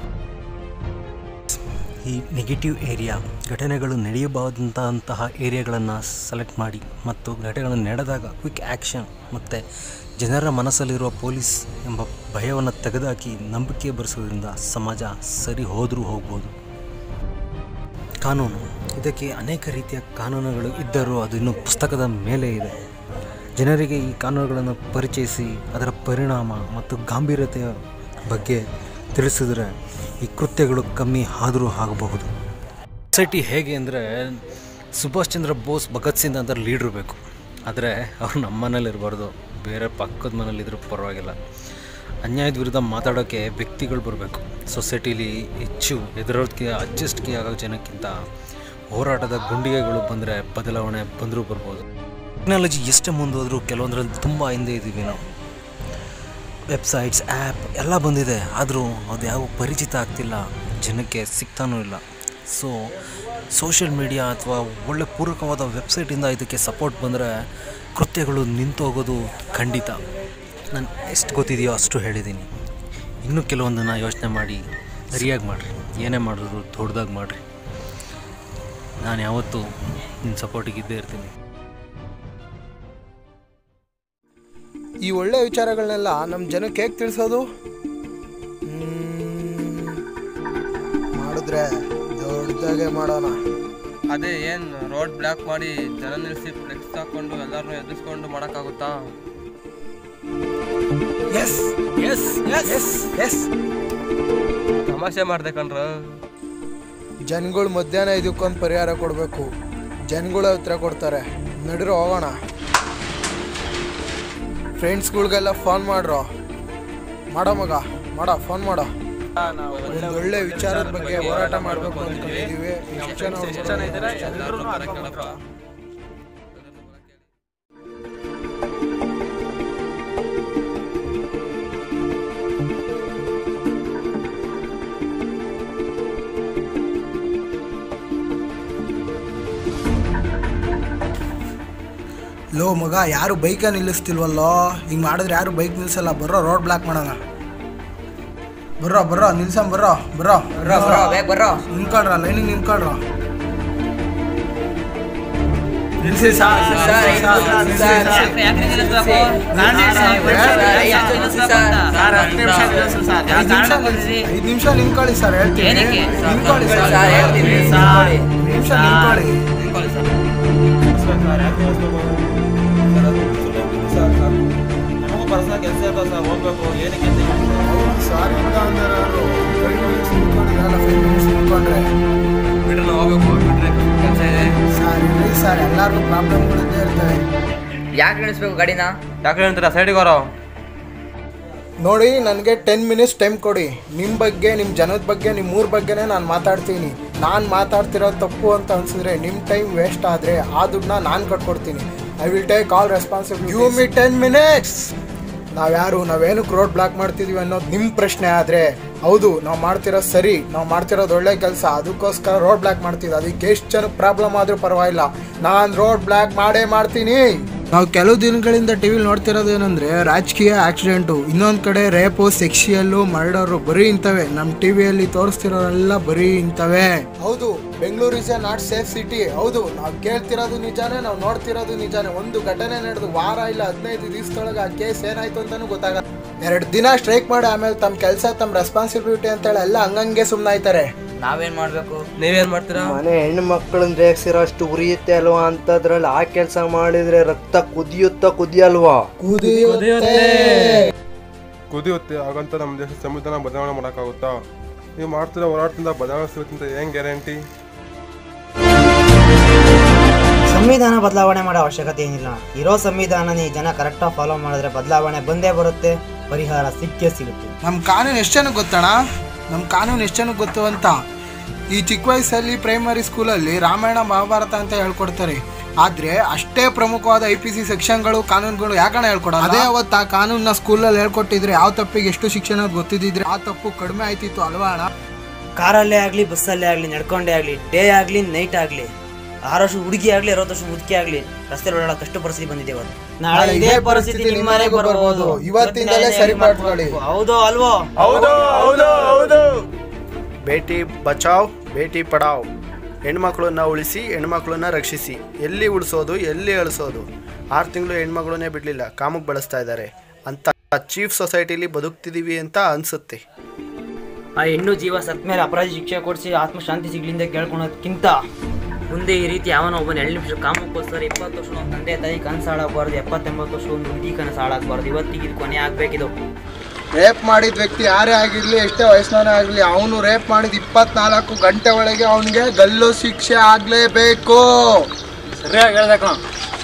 ಈ ನೆಗೆಟಿವ್ ಏರಿಯಾ ಘಟನೆಗಳು ನಡೆಯಬಹುದಂತಹ ಏರಿಯಾಗಳನ್ನು ಸೆಲೆಕ್ಟ್ ಮಾಡಿ ಮತ್ತು ಘಟನೆಗಳು ನಡೆದಾಗ ಕ್ವಿಕ್ ಆ್ಯಕ್ಷನ್ ಮತ್ತು ಜನರ ಮನಸ್ಸಲ್ಲಿರುವ ಪೊಲೀಸ್ ಎಂಬ ಭಯವನ್ನು ತೆಗೆದುಹಾಕಿ ನಂಬಿಕೆ ಬರೆಸೋದ್ರಿಂದ ಸಮಾಜ ಸರಿ ಹೋದರೂ ಹೋಗ್ಬೋದು ಕಾನೂನು ಇದಕ್ಕೆ ಅನೇಕ ರೀತಿಯ ಕಾನೂನುಗಳು ಇದ್ದರೂ ಅದು ಇನ್ನೂ ಪುಸ್ತಕದ ಮೇಲೆ ಇದೆ ಜನರಿಗೆ ಈ ಕಾನೂನುಗಳನ್ನು ಪರಿಚಯಿಸಿ ಅದರ ಪರಿಣಾಮ ಮತ್ತು ಗಾಂಭೀರ್ಯತೆಯ ಬಗ್ಗೆ ತಿಳಿಸಿದ್ರೆ ಈ ಕೃತ್ಯಗಳು ಕಮ್ಮಿ ಆದರೂ ಆಗಬಹುದು ಸೊಸೈಟಿ ಹೇಗೆ ಅಂದರೆ ಸುಭಾಷ್ ಚಂದ್ರ ಬೋಸ್ ಭಗತ್ ಸಿಂಗ್ ಅಂತ ಲೀಡ್ರು ಬೇಕು ಆದರೆ ಅವ್ರು ನಮ್ಮ ಮನೇಲಿ ಇರಬಾರ್ದು ಬೇರೆ ಪಕ್ಕದ ಮನೇಲಿ ಇದ್ರೂ ಪರವಾಗಿಲ್ಲ ಅನ್ಯಾಯದ ವಿರುದ್ಧ ಮಾತಾಡೋಕ್ಕೆ ವ್ಯಕ್ತಿಗಳು ಬರಬೇಕು ಸೊಸೈಟಿಲಿ ಹೆಚ್ಚು ಎದುರೋದಕ್ಕೆ ಅಡ್ಜಸ್ಟ್ಗೆ ಆಗೋ ಜನಕ್ಕಿಂತ ಹೋರಾಟದ ಗುಂಡಿಗೆಗಳು ಬಂದರೆ ಬದಲಾವಣೆ ಬಂದರೂ ಬರ್ಬೋದು ಟೆಕ್ನಾಲಜಿ ಎಷ್ಟೇ ಮುಂದೋದ್ರೂ ಕೆಲವೊಂದರಲ್ಲಿ ತುಂಬ ಹಿಂದೆ ಇದ್ದೀವಿ ನಾವು ವೆಬ್ಸೈಟ್ಸ್ ಆ್ಯಪ್ ಎಲ್ಲ ಬಂದಿದೆ ಆದರೂ ಅದು ಯಾವ ಪರಿಚಿತ ಆಗ್ತಿಲ್ಲ ಜನಕ್ಕೆ ಸಿಗ್ತಾನೂ ಇಲ್ಲ ಸೊ ಸೋಷಿಯಲ್ ಮೀಡಿಯಾ ಅಥವಾ ಒಳ್ಳೆ ಪೂರಕವಾದ ವೆಬ್ಸೈಟಿಂದ ಇದಕ್ಕೆ ಸಪೋರ್ಟ್ ಬಂದರೆ ಕೃತ್ಯಗಳು ನಿಂತು ಹೋಗೋದು ಖಂಡಿತ ನಾನು ಎಷ್ಟು ಗೊತ್ತಿದೆಯೋ ಅಷ್ಟು ಹೇಳಿದ್ದೀನಿ ಇನ್ನೂ ಕೆಲವೊಂದನ್ನು ಯೋಚನೆ ಮಾಡಿ ಸರಿಯಾಗಿ ಮಾಡಿರಿ ಏನೇ ಮಾಡಿದ್ರು ದೊಡ್ಡದಾಗಿ ಮಾಡಿರಿ ನಾನು ಯಾವತ್ತೂ ನಿಮ್ಮ ಸಪೋರ್ಟಿಗೆ ಇದ್ದೇ ಇರ್ತೀನಿ ಈ ಒಳ್ಳೆ ವಿಚಾರಗಳನ್ನೆಲ್ಲ ನಮ್ಮ ಜನಕ್ಕೆ ಹೇಗೆ ತಿಳಿಸೋದು ಮಾಡಿದ್ರೆ ದೊಡ್ಡದಾಗೆ ಮಾಡೋಣ ಅದೇ ಏನ್ ರೋಡ್ ಬ್ಲಾಕ್ ಮಾಡಿ ಜನ ನಿಲ್ಲಿಸಿ ಫ್ಲೆಕ್ಸ್ ಹಾಕೊಂಡು ಎಲ್ಲಾರನ್ನೂ ಎದುರಿಸ್ಕೊಂಡು ಮಾಡೋಕ್ಕಾಗುತ್ತಾ ಎಸ್ ಎಸ್ ಎಸ್ ಎಸ್ ತಮಾಷೆ ಮಾಡ್ದೆ ಕಣ್ರ ಜನಗಳು ಮಧ್ಯಾಹ್ನ ಇದಕ್ಕೊಂದು ಪರಿಹಾರ ಕೊಡಬೇಕು ಜನಗಳು ಉತ್ತರ ಕೊಡ್ತಾರೆ ನಡಿರೋ ಹೋಗೋಣ ಫ್ರೆಂಡ್ಸ್ಗಳ್ಗೆಲ್ಲ ಫೋನ್ ಮಾಡ್ರೋ ಮಾಡೋ ಮಗ ಮಾಡೋ ಫೋನ್ ಮಾಡೋ ಒಂದು ಒಳ್ಳೆ ವಿಚಾರದ ಬಗ್ಗೆ ಹೋರಾಟ ಮಾಡಬೇಕು ಅಂದ್ಕೊಂಡಿದ್ದೀವಿ ಎಷ್ಟು ಜನ ಹುಡ್ಗರು? ಎಲ್ರನ್ನೂ ಕರ್ಕೊಂಡ್ಬರ್ರೋ. ಲೋ ಮಗ ಯಾರು ಬೈಕ ನಿಲ್ಲಿಸ್ತಿಲ್ವಲ್ಲೋ ಹಿಂಗೆ ಮಾಡಿದ್ರೆ ಯಾರು ಬೈಕ್ ನಿಲ್ಲಿಸಲ್ಲ ಬರೋ ರೋಡ್ ಬ್ಲಾಕ್ ಮಾಡೋಣ ಬರ್ರೋ ಬರ್ರೋ ನಿಲ್ಸಂ ಬರ್ರೋ ಬರ್ರೋ ಬರ್ರೋ, ಬರ್ರೋ, ಬೇಗ ಬರ್ರೋ. ನಿಂತ್ಕೊಳ್ರ ಲೈನಿಗೆ ನಿಂತ್ಕೊಳ್ರ ನಿಲ್ಸಿ ಸರ್ ಸರ್, ಇದು ಸರ್, ಸರ್, ಯಾಕ್ರಿ- ಯಾಕ್ರಿ ನಿಲ್ಲಿಸ್ಬೇಕು? ಐದು ನಿಮಿಷ ನಿಂತ್ಕೊಳ್ಳಿ ಸರ್ ಹೇಳ್ತೀನಿ ಏನಕ್ಕೆ? ನಿಂತ್ಕೊಳ್ಳಿ ಸರ್ ಸರ್, ಹೇಳ್ತೀನಿ. ನಿಂತ್ಕೊಳ್ಳಿ. ನಿಮಿಷ ನಿಂತ್ಕೊಳ್ಳಿ ಸರ್ ಅಂತ ಅಂದ್ರೆ ಅವರು ಫೈವ್ ಮಿನಿಟ್ಸ್ ನಿಂತ್ಕೊಂಡಿರಲ್ಲ ಫೈವ್ ಮಿನಿಟ್ಸ್ ನಿಂತ್ಕೊಂಡ್ರೆ ಸರ್ ಇರ್ಲಿ ಸರ್ ಎಲ್ಲರಿಗೂ ಪ್ರಾಬ್ಲಮ್ಗಳಿದ್ದೇ ಇರ್ತವೆ ಯಾಕೆ ನಿಲ್ಲಿಸ್ಬೇಕು ಗಾಡಿನ ಯಾಕೆ ಹೇಳ್ತೀರಾ ಸೈಡಿಗೆ ಬರೋ ನೋಡಿ ನನಗೆ ಟೆನ್ ಮಿನಿಟ್ಸ್ ಟೈಮ್ ಕೊಡಿ ನಿಮ್ಮ ಬಗ್ಗೆ ನಿಮ್ಮ ಜನದ ಬಗ್ಗೆ ನಿಮ್ಮ ಊರ ಬಗ್ಗೆನೇ ನಾನು ಮಾತಾಡ್ತೀನಿ ನಾನು ಮಾತಾಡ್ತಿರೋದು ತಪ್ಪು ಅಂತ ಅನ್ಸಿದ್ರೆ ನಿಮ್ಮ ಟೈಮ್ ವೇಸ್ಟ್ ಆದರೆ ಆ ದುಡ್ಡನ್ನ ನಾನು ಕಟ್ಕೊಡ್ತೀನಿ I will take all responsibility you me ten minutes ನಾವ್ಯಾರು ನಾವೇನಕ್ಕೆ ರೋಡ್ ಬ್ಲಾಕ್ ಮಾಡ್ತಿದೀವಿ ಅನ್ನೋದು ನಿಮ್ಮ ಪ್ರಶ್ನೆ ಆದರೆ ಹೌದು ನಾವು ಮಾಡ್ತಿರೋದು ಸರಿ ನಾವು ಮಾಡ್ತಿರೋದು ಒಳ್ಳೆ ಕೆಲಸ ಅದಕ್ಕೋಸ್ಕರ ರೋಡ್ ಬ್ಲಾಕ್ ಮಾಡ್ತಿದ್ದೆ ಅದಕ್ಕೆ ಎಷ್ಟು ಜನಕ್ಕೆ ಪ್ರಾಬ್ಲಮ್ ಆದರೂ ಪರವಾಗಿಲ್ಲ ನಾನು ರೋಡ್ ಬ್ಲಾಕ್ ಮಾಡೇ ಮಾಡ್ತೀನಿ ನಾವು ಕೆಲವು ದಿನಗಳಿಂದ ಟಿ ವಿಲಿ ನೋಡ್ತಿರೋದು ಏನಂದ್ರೆ ರಾಜಕೀಯ ಆಕ್ಸಿಡೆಂಟು ಇನ್ನೊಂದು ಕಡೆ ರೇಪು ಸೆಕ್ಷಿಯಲ್ಲು ಮರ್ಡರು ಬರೀ ಇಂಥವೆ ನಮ್ಮ ಟಿ ವಿಯಲ್ಲಿ ತೋರಿಸ್ತಿರೋರೆಲ್ಲ ಬರೀ ಇಂಥವೆ ಹೌದು Bengaluru is a not safe city ಹೌದು ನಾವು ಕೇಳ್ತಿರೋದು ನಿಜಾನೇ ನಾವು ನೋಡ್ತಿರೋದು ನಿಜಾನೇ ಒಂದು ಘಟನೆ ನಡೆದು ವಾರ ಇಲ್ಲ ಹದಿನೈದು ದಿವಸದೊಳಗೆ ಆ ಕೇಸ್ ಏನಾಯ್ತು ಅಂತಾನೂ ಗೊತ್ತಾಗ ಎರಡು ದಿನ ಸ್ಟ್ರೈಕ್ ಮಾಡಿ ಆಮೇಲೆ ತಮ್ಮ ಕೆಲಸ ತಮ್ಮ ರೆಸ್ಪಾನ್ಸಿಬಿಲಿಟಿ ಅಂತೇಳಿ ಎಲ್ಲ ಹಂಗಂಗೆ ಸುಮ್ಮನಾಯ್ತಾರೆ ನಾವೇನ್ ಮಾಡ್ಬೇಕು ನೀವೇನ್ ಮಾಡ್ತೀರಾ ಮನೆ ಹೆಣ್ಣು ಮಕ್ಕಳನ್ನ ರೇಗಿಸಿರೋ ಅಷ್ಟು ಉರಿಯುತ್ತೆ ಅಲ್ವಾ ಅಂತದ್ರಲ್ಲಿ ಆ ಕೆಲಸ ಮಾಡಿದ್ರೆ ರಕ್ತ ಕುದಿಯುತ್ತ ಕುದಿಯಲ್ವಾ ಕುದಿಯುತ್ತೆ ಹಾಗಂತ ನಮ್ಮ ದೇಶದ ಸಂವಿಧಾನ ಬದಲಾವಣೆ ಮಾಡೋಕ್ಕಾಗುತ್ತಾ ನೀವು ಮಾಡ್ತಿರೋ ಹೋರಾಟದಿಂದ ಬದಲಾವಣೆ ಸಿಗುತ್ತೆ ಅಂತ ಏನು ಗ್ಯಾರಂಟಿ ಸಂವಿಧಾನ ಬದಲಾವಣೆ ಮಾಡೋ ಅವಶ್ಯಕತೆ ಏನಿಲ್ಲ ಇರೋ ಸಂವಿಧಾನನೇ ಈ ಜನ ಕರೆಕ್ಟಾಗಿ ಫಾಲೋ ಮಾಡಿದ್ರೆ ಬದಲಾವಣೆ ಬಂದೇ ಬರುತ್ತೆ ಪರಿಹಾರ ಸಿಕ್ಕೇ ಸಿಗುತ್ತೆ ನಮ್ಮ ಕಾನೂನು ಎಷ್ಟು ಜನಕ್ಕೆ ಗೊತ್ತಣ ನಮ್ಮ ಕಾನೂನು ಎಷ್ಟು ಜನಕ್ಕೆ ಗೊತ್ತು ಅಂತ ಈ ಚಿಕ್ಕ ವಯಸ್ಸಲ್ಲಿ ಪ್ರೈಮರಿ ಸ್ಕೂಲಲ್ಲಿ ರಾಮಾಯಣ ಮಹಾಭಾರತ ಅಂತ ಹೇಳ್ಕೊಡ್ತಾರೆ ಆದ್ರೆ ಅಷ್ಟೇ ಪ್ರಮುಖವಾದ ಐ ಪಿ ಸಿ ಸೆಕ್ಷನ್ಗಳು ಕಾನೂನುಗಳು ಯಾಕಣ್ಣ ಹೇಳ್ಕೊಡಲ್ಲ ಅದೇ ಅವತ್ತು ಆ ಕಾನೂನ ಸ್ಕೂಲಲ್ಲಿ ಹೇಳ್ಕೊಟ್ಟಿದ್ರೆ ಯಾವ ತಪ್ಪಿಗೆ ಎಷ್ಟು ಶಿಕ್ಷಣ ಗೊತ್ತಿದ್ದಿದ್ರೆ ಆ ತಪ್ಪು ಕಡಿಮೆ ಆಯ್ತಿತ್ತು ಅಲ್ವಾ ಅಣ್ಣ ಕಾರಲ್ಲೇ ಆಗಲಿ ಬಸ್ಸಲ್ಲೇ ಆಗಲಿ ನಡ್ಕೊಂಡೇ ಆಗಲಿ ಡೇ ಆಗಲಿ ನೈಟ್ ಆಗಲಿ ಆರು ವರ್ಷ ಹುಡುಗಿ ಆಗಲಿ ಅರವತ್ತು ವರ್ಷ ಮುದುಕಿ ಆಗಲಿ ರಸ್ತೆ ಓಡಾಡೋ ಕಷ್ಟ ಪರಿಸ್ಥಿತಿ ಬಂದಿದೆ ಇವತ್ತು ನಾಳೆ ಇದೇ ಪರಿಸ್ಥಿತಿ ನಿಮ್ಮ ಮನೆಗೆ ಬರ್ಬೋದು ಇವತ್ತಿಂದಲೇ ಸರಿ ಮಾಡ್ಕೊಳ್ಳಿ ಹೌದು ಅಲ್ವೋ ಹೌದು ಹೌದು ಹೌದು ಬೇಟಿ ಬಚಾವ್ ಬೇಟಿ ಪಡಾವ್ ಹೆಣ್ಮಕ್ಳನ್ನ ಉಳಿಸಿ ಹೆಣ್ಮಕ್ಳನ್ನ ರಕ್ಷಿಸಿ ಎಲ್ಲಿ ಉಳಿಸೋದು ಎಲ್ಲಿ ಅಳಿಸೋದು ಆರು ತಿಂಗಳು ಹೆಣ್ಮಗಳನ್ನೇ ಬಿಡಲಿಲ್ಲ ಕಾಮಕ್ಕೆ ಬಳಸ್ತಾ ಇದ್ದಾರೆ ಅಂತ ಚೀಫ್ ಸೊಸೈಟಿಲಿ ಬದುಕ್ತಿದೀವಿ ಅಂತ ಅನ್ಸುತ್ತೆ ಆ ಹೆಣ್ಣು ಜೀವ ಸತ್ ಮೇಲೆ ಅಪರಾಧಿ ಶಿಕ್ಷೆ ಕೊಡಿಸಿ ಆತ್ಮಶಾಂತಿ ಸಿಗ್ಲಿಂದ ಕೇಳ್ಕೊಳೋದಕ್ಕಿಂತ ಮುಂದೆ ಈ ರೀತಿ ಯಾವನೋ ಒಬ್ಬನ ಎರಡು ನಿಮಿಷ ಕಾಮಕ್ಕೋಸ್ಕರ ಇಪ್ಪತ್ತು ವರ್ಷ ಒಂದು ತಂದೆ ತಾಯಿ ಕನಸು ಹಾಳಾಗಬಾರ್ದು ಎಪ್ಪತ್ತೆಂಬತ್ತು ವರ್ಷ ಒಂದು ಹುಡುಗಿ ಕನಸು ಹಾಳಾಗಬಾರ್ದು ಇವತ್ತಿಗೆ ಇದು ಕೊನೆ ಆಗ್ಬೇಕಿದು ರೇಪ್ ಮಾಡಿದ ವ್ಯಕ್ತಿ ಯಾರೇ ಆಗಿರ್ಲಿ ಎಷ್ಟೇ ವಯಸ್ಸಿನವನೇ ಆಗಲಿ ಅವನು ರೇಪ್ ಮಾಡಿದ ಇಪ್ಪತ್ನಾಲ್ಕು ಗಂಟೆ ಒಳಗೆ ಅವನಿಗೆ ಗಲ್ಲು ಶಿಕ್ಷೆ ಆಗಲೇಬೇಕು ಸರಿಯಾಗಿ ಹೇಳ್ದೆ ಕಣ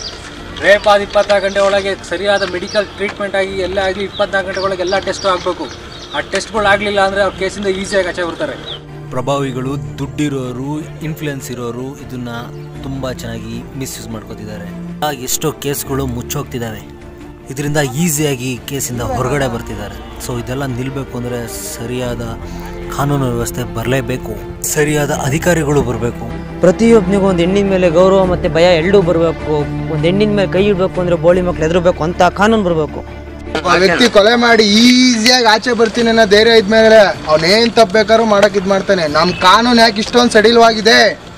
ರೇಪ್ ಆದ ಇಪ್ಪತ್ನಾಲ್ಕು ಗಂಟೆ ಒಳಗೆ ಸರಿಯಾದ ಮೆಡಿಕಲ್ ಟ್ರೀಟ್ಮೆಂಟ್ ಆಗಿ ಎಲ್ಲ ಆಗಲಿ ಇಪ್ಪತ್ನಾಲ್ಕು ಗಂಟೆ ಒಳಗೆ ಎಲ್ಲ ಟೆಸ್ಟ್ ಆಗಬೇಕು ಆ ಟೆಸ್ಟ್ಗಳು ಆಗಲಿಲ್ಲ ಅಂದರೆ ಅವ್ರ ಕೇಸಿಂದ ಈಸಿಯಾಗಿ ಆಚೆ ಬರ್ತಾರೆ ಪ್ರಭಾವಿಗಳು ದುಡ್ಡಿರೋರು ಇನ್ಫ್ಲುಯೆನ್ಸ್ ಇರೋರು ಇದನ್ನ ತುಂಬ ಚೆನ್ನಾಗಿ ಮಿಸ್ಯೂಸ್ ಮಾಡ್ಕೋತಿದ್ದಾರೆ ಆ ಎಷ್ಟೋ ಕೇಸ್ಗಳು ಮುಚ್ಚೋಗ್ತಿದ್ದಾವೆ ಇದರಿಂದ ಈಸಿಯಾಗಿ ಕೇಸಿಂದ ಹೊರಗಡೆ ಬರ್ತಿದ್ದಾರೆ ಸೊ ಇದೆಲ್ಲ ನಿಲ್ಲಬೇಕು ಅಂದರೆ ಸರಿಯಾದ ಕಾನೂನು ವ್ಯವಸ್ಥೆ ಬರಲೇಬೇಕು ಸರಿಯಾದ ಅಧಿಕಾರಿಗಳು ಬರಬೇಕು ಪ್ರತಿಯೊಬ್ಬನಿಗೂ ಒಂದು ಹೆಣ್ಣಿನ ಮೇಲೆ ಗೌರವ ಮತ್ತೆ ಭಯ ಎರಡೂ ಬರಬೇಕು ಒಂದು ಹೆಣ್ಣಿನ ಮೇಲೆ ಕೈ ಇಡಬೇಕು ಅಂದ್ರೆ ಬೋಳಿ ಮಕ್ಳು ಎದುರಬೇಕು ಅಂತ ಕಾನೂನು ಬರಬೇಕು ಆ ವ್ಯಕ್ತಿ ಕೊಲೆ ಮಾಡಿ ಈಸಿಯಾಗಿ ಆಚೆ ಬರ್ತೀನಿ ಅನ್ನೋ ಧೈರ್ಯ ಇದ್ಮೇಲೆ ಅವನೇನ್ ತಪ್ಪು ಬೇಕಾದ್ರೂ ಮಾಡಕ್ ಇದ್ ಮಾಡ್ತಾನೆ ನಮ್ ಕಾನೂನು ಯಾಕೆ ಇಷ್ಟೊಂದು ಸಡಿಲವಾಗಿದೆ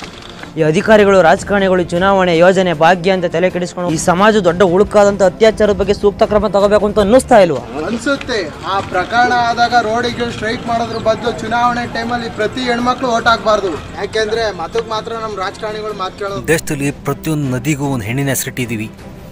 ಈ ಅಧಿಕಾರಿಗಳು ರಾಜಕಾರಣಿಗಳು ಚುನಾವಣೆ ಯೋಜನೆ ಭಾಗ್ಯ ಅಂತ ತಲೆ ಕೆಡಿಸ್ಕೊಂಡು ಈ ಸಮಾಜ ದೊಡ್ಡ ಉಳುಕಾದಂತ ಅತ್ಯಾಚಾರದ ಬಗ್ಗೆ ಸೂಕ್ತ ಕ್ರಮ ತಗೋಬೇಕು ಅಂತ ಅನ್ನಿಸ್ತಾ ಇಲ್ವಾ ಅನ್ಸುತ್ತೆ ಆ ಪ್ರಕರಣ ಆದಾಗ ರೋಡಿಗೆ ಸ್ಟ್ರೈಕ್ ಮಾಡೋದ್ರ ಬದಲು ಚುನಾವಣೆ ಟೈಮಲ್ಲಿ ಪ್ರತಿ ಹೆಣ್ಮಕ್ಳು ಓಟ್ ಹಾಕ್ಬಾರ್ದು ಯಾಕೆಂದ್ರೆ ಮತಕ್ ಮಾತ್ರ ನಮ್ ರಾಜಕಾರಣಿಗಳು ಮಾತು ಕೇಳೋದು ದೇಶದಲ್ಲಿ ಪ್ರತಿಯೊಂದು ನದಿಗೂ ಒಂದು ಹೆಣ್ಣಿನ ಹೆಸರಿಟ್ಟಿದ್ದೀವಿ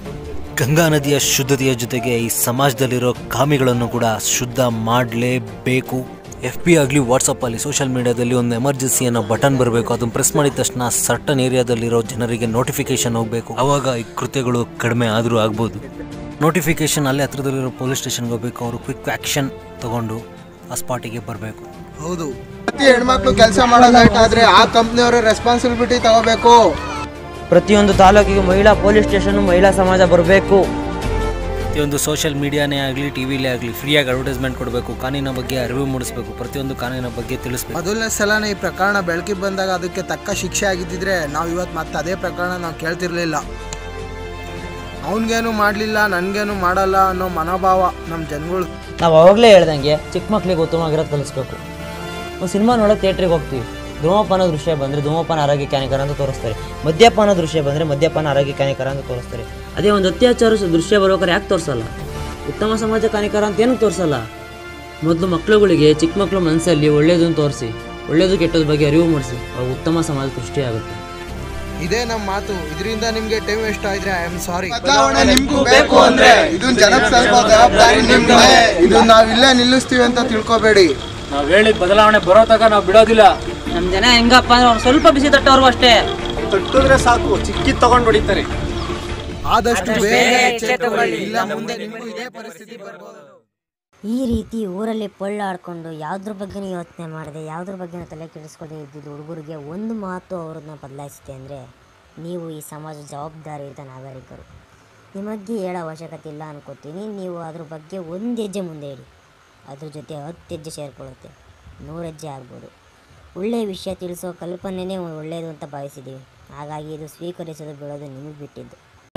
ಗಂಗಾ ನದಿಯ ಶುದ್ಧತೆಯ ಜೊತೆಗೆ ಈ ಸಮಾಜದಲ್ಲಿರೋ ಕಾಮಿಗಳನ್ನು ಕೂಡ ಶುದ್ಧ ಮಾಡಲೇಬೇಕು ಎಫ್ ಬಿ ಆಗಲಿ ವಾಟ್ಸಪ್ಪಲ್ಲಿ ಸೋಷಿಯಲ್ ಮೀಡಿಯಾದಲ್ಲಿ ಒಂದು ಎಮರ್ಜೆನ್ಸಿ ಅನ್ನೋ ಬಟನ್ ಬರಬೇಕು ಅದನ್ನು ಪ್ರೆಸ್ ಮಾಡಿದ ತಕ್ಷಣ ಸರ್ಟನ್ ಏರಿಯಾದಲ್ಲಿರೋ ಜನರಿಗೆ ನೋಟಿಫಿಕೇಶನ್ ಹೋಗಬೇಕು ಅವಾಗ ಈ ಕೃತ್ಯಗಳು ಕಡಿಮೆ ಆದರೂ ಆಗ್ಬೋದು ನೋಟಿಫಿಕೇಶನ್ ಅಲ್ಲೇ ಹತ್ರದಲ್ಲಿರೋ ಪೊಲೀಸ್ ಸ್ಟೇಷನ್ಗೆ ಹೋಗಬೇಕು ಅವರು ಕ್ವಿಕ್ ಆ್ಯಕ್ಷನ್ ತಗೊಂಡು ಆ ಸ್ಪಾಟಿಗೆ ಬರಬೇಕು ಹೌದು ಪ್ರತಿ ಹೆಣ್ಮಕ್ಳು ಕೆಲಸ ಮಾಡೋದಾದ್ರೆ ಆ ಕಂಪ್ನಿಯವರ ರೆಸ್ಪಾನ್ಸಿಬಿಲಿಟಿ ತಗೋಬೇಕು ಪ್ರತಿಯೊಂದು ತಾಲೂಕಿಗೆ ಮಹಿಳಾ ಪೊಲೀಸ್ ಸ್ಟೇಷನ್ ಮಹಿಳಾ ಸಮಾಜ ಬರಬೇಕು ಪ್ರತಿಯೊಂದು ಸೋಷಿಯಲ್ ಮೀಡಿಯಾನೇ ಆಗಲಿ ಟಿ ವಿಲೇ ಆಗಲಿ ಫ್ರೀಯಾಗಿ ಅಡ್ವರ್ಟೈಸ್ಮೆಂಟ್ ಕೊಡಬೇಕು ಕಾನೂನಿನ ಬಗ್ಗೆ ಅರಿವು ಮೂಡಿಸಬೇಕು ಪ್ರತಿಯೊಂದು ಕಾನೂನಿನ ಬಗ್ಗೆ ತಿಳಿಸ್ಬೇಕು ಮೊದಲನೇ ಸಲನೇ ಈ ಪ್ರಕರಣ ಬೆಳಕಿಗೆ ಬಂದಾಗ ಅದಕ್ಕೆ ತಕ್ಕ ಶಿಕ್ಷೆ ಆಗಿದ್ದಿದ್ರೆ ನಾವು ಇವತ್ತು ಮತ್ತೆ ಅದೇ ಪ್ರಕರಣ ನಾವು ಕೇಳ್ತಿರ್ಲಿಲ್ಲ ಅವನಿಗೇನು ಮಾಡಲಿಲ್ಲ ನನಗೇನು ಮಾಡಲ್ಲ ಅನ್ನೋ ಮನೋಭಾವ ನಮ್ಮ ಜನಗಳು ನಾವು ಅವಾಗಲೇ ಹೇಳ್ದಂಗೆ ಚಿಕ್ಕ ಮಕ್ಳಿಗೆ ಉತ್ತಮವಾಗಿರೋದು ಕಲಿಸ್ಬೇಕು ಒಂದು ಸಿನಿಮಾ ನೋಡೋಕೆ ಥಿಯೇಟ್ರಿಗೆ ಹೋಗ್ತೀವಿ ಧೂಮಪಾನ ದೃಶ್ಯ ಬಂದರೆ ಧೂಮಪಾನ ಆರೋಗ್ಯಕ್ಕೆ ಹಾನಿಕರ ಅಂತ ತೋರಿಸ್ತಾರೆ ಮದ್ಯಪಾನ ದೃಶ್ಯ ಬಂದರೆ ಮದ್ಯಪಾನ ಆರೋಗ್ಯಕ್ಕೆ ಹಾನಿಕರ ಅಂತ ತೋರಿಸ್ತಾರೆ ಅದೇ ಒಂದು ಅತ್ಯಾಚಾರ ಸ- ದೃಶ್ಯ ಬರ್ಬೇಕಾದ್ರೆ ಯಾಕೆ ತೋರಿಸಲ್ಲ ಉತ್ತಮ ಸಮಾಜಕ್ಕೆ ಹಾನಿಕರ ಅಂತ ಏನಕ್ಕೆ ತೋರಿಸಲ್ಲ ಮೊದಲು ಮಕ್ಳುಗಳಿಗೆ ಚಿಕ್ಕ ಮಕ್ಕಳು ಮನಸ್ಸಲ್ಲಿ ಒಳ್ಳೆಯದನ್ನು ತೋರಿಸಿ ಒಳ್ಳೆಯದು ಕೆಟ್ಟದ ಬಗ್ಗೆ ಅರಿವು ಮೂಡಿಸಿ ಅವಾಗ ಉತ್ತಮ ಸಮಾಜ ಸೃಷ್ಟಿಯಾಗುತ್ತೆ ಇದೇ ನಮ್ಮ ಮಾತು ಇದರಿಂದ ನಿಮಗೆ ಟೈಮ್ ವೇಸ್ಟ್ ಆದ್ರೆ ಐ ಆಮ್ ಸಾರಿ ಬದಲಾವಣೆ ನಿಮ್ಗೂ ಬೇಕು ಅಂದ್ರೆ ಇದನ್ನ ಜನಕ್ಕೆ ಸ್ವಲ್ಪ ಜವಾಬ್ದಾರಿ ನಿಮ್ದೇ ಇದು ನಾವಿಲ್ಲೇ ನಿಲ್ಲಿಸ್ತೀವಿ ಅಂತ ತಿಳ್ಕೊಬೇಡಿ ನಾವ್ ಹೇಳಿದ ಬದಲಾವಣೆ ಬರೋ ತನಕ ನಾವು ಬಿಡೋದಿಲ್ಲ ನಮ್ಮ ಜನ ಹೆಂಗಪ್ಪ ಅಂದ್ರೆ ಅವ್ರು ಸ್ವಲ್ಪ ಬಿಸಿ ತಟ್ಟೋರ್ಗು ಅಷ್ಟೇ ತಟ್ಟಿದ್ರೆ ಸಾಕು ಚಿಕ್ಕಿದ್ ತಗೊಂಡು ಹೊಡಿತಾರೆ ಆದಷ್ಟು ಬೇಗ ಎಚ್ಚೆತ್ತುಕೊಳ್ಳಿ. ಇಲ್ಲ ಮುಂದೆ ನಿಮಗೂ ಇದೇ ಪರಿಸ್ಥಿತಿ ಈ ರೀತಿ ಊರಲ್ಲಿ ಪೊಳ್ಳಾಡ್ಕೊಂಡು ಯಾವುದ್ರ ಬಗ್ಗೆನೂ ಯೋಚನೆ ಮಾಡದೆ ಯಾವುದ್ರ ಬಗ್ಗೆನೂ ತಲೆ ಕೆಡಿಸ್ಕೊಳ್ಳದೆ ಇದ್ದಿದ್ದು ಹುಡುಗರಿಗೆ ಒಂದು ಮಾತು ಅವ್ರನ್ನ ಬದಲಾಯಿಸುತ್ತೆ ಅಂದರೆ ನೀವು ಈ ಸಮಾಜ ಜವಾಬ್ದಾರಿಯುತ ನಾಗರಿಕರು ನಿಮಗೆ ಹೇಳೋ ಅವಶ್ಯಕತೆ ಇಲ್ಲ ಅನ್ಕೋತೀನಿ ನೀವು ಅದ್ರ ಬಗ್ಗೆ ಒಂದು ಹೆಜ್ಜೆ ಮುಂದೆ ಇಡಿ ಅದ್ರ ಜೊತೆ ಹತ್ತು ಹೆಜ್ಜೆ ಸೇರಿಕೊಳ್ಳುತ್ತೆ ನೂರು ಹೆಜ್ಜೆ ಆಗ್ಬೋದು ಒಳ್ಳೆಯ ವಿಷಯ ತಿಳಿಸೋ ಕಲ್ಪನೆನೇ ಒಳ್ಳೆಯದು ಅಂತ ಭಾವಿಸಿದ್ದೀವಿ ಹಾಗಾಗಿ ಇದು ಸ್ವೀಕರಿಸೋದು ಬಿಡೋದು ನಿಮಗೆ ಬಿಟ್ಟಿದ್ದು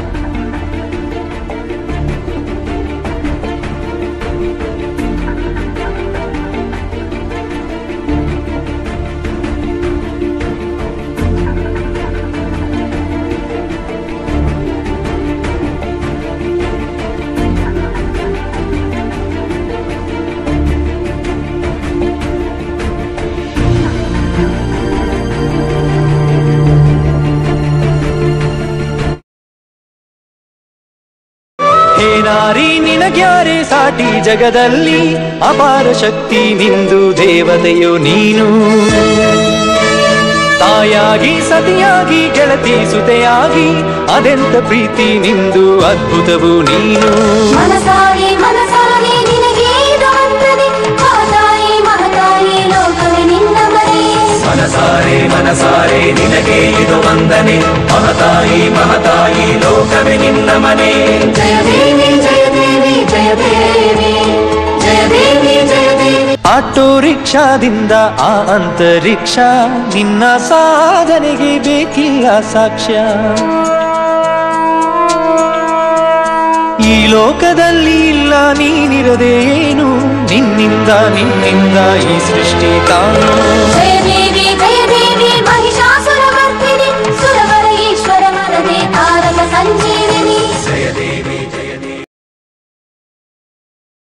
ಹೇ ನಾರಿ ನಿನಗ್ಯಾರೇ ಸಾಟಿ ಜಗದಲ್ಲಿ ಅಪಾರ ಶಕ್ತಿ ನಿಂದು ದೇವತೆಯು ನೀನು ತಾಯಾಗಿ ಸತಿಯಾಗಿ ಗೆಳತಿ ಸುತೆಯಾಗಿ ಅದೆಂತ ಪ್ರೀತಿ ನಿಂದು ಅದ್ಭುತವು ನೀನು ಮನಸಾರೆ ಮನಸಾರೆ ನಿನಗೆ ಇದು ವಂದನೆ ಮಾತಾಯಿ ಮಹತಾಯಿ ಲೋಕವೇ ನಿನ್ನ ಮನೆ ಮನಸಾರೆ ಮನಸಾರೆ ನಿನಗೆ ಇದು ವಂದನೆ ಮಹತಾಯಿ ಮಹತಾಯಿ ಲೋಕವೇ ನಿನ್ನ ಮನೆ ಜಯ ದೇವಿ ಜಯ ದೇವಿ ಜಯ ದೇವಿ ಜಯ ದೇವಿ ಜಯ ದೇವಿ ಆಟೋ ರಿಕ್ಷಾದಿಂದ ಆ ಅಂತರಿಕ್ಷ ನಿನ್ನ ಸಾಧನೆಗೆ ಬೇಕಿಲ್ಲ ಸಾಕ್ಷ್ಯ ಈ ಲೋಕದಲ್ಲಿ ಇಲ್ಲ ನೀನಿರದೆ ಏನು ನಿನ್ನಿಂದ ನಿನ್ನಿಂದ ಈ ಸೃಷ್ಟಿ ತಾನು ಜಯ ದೇವಿ ಜಯ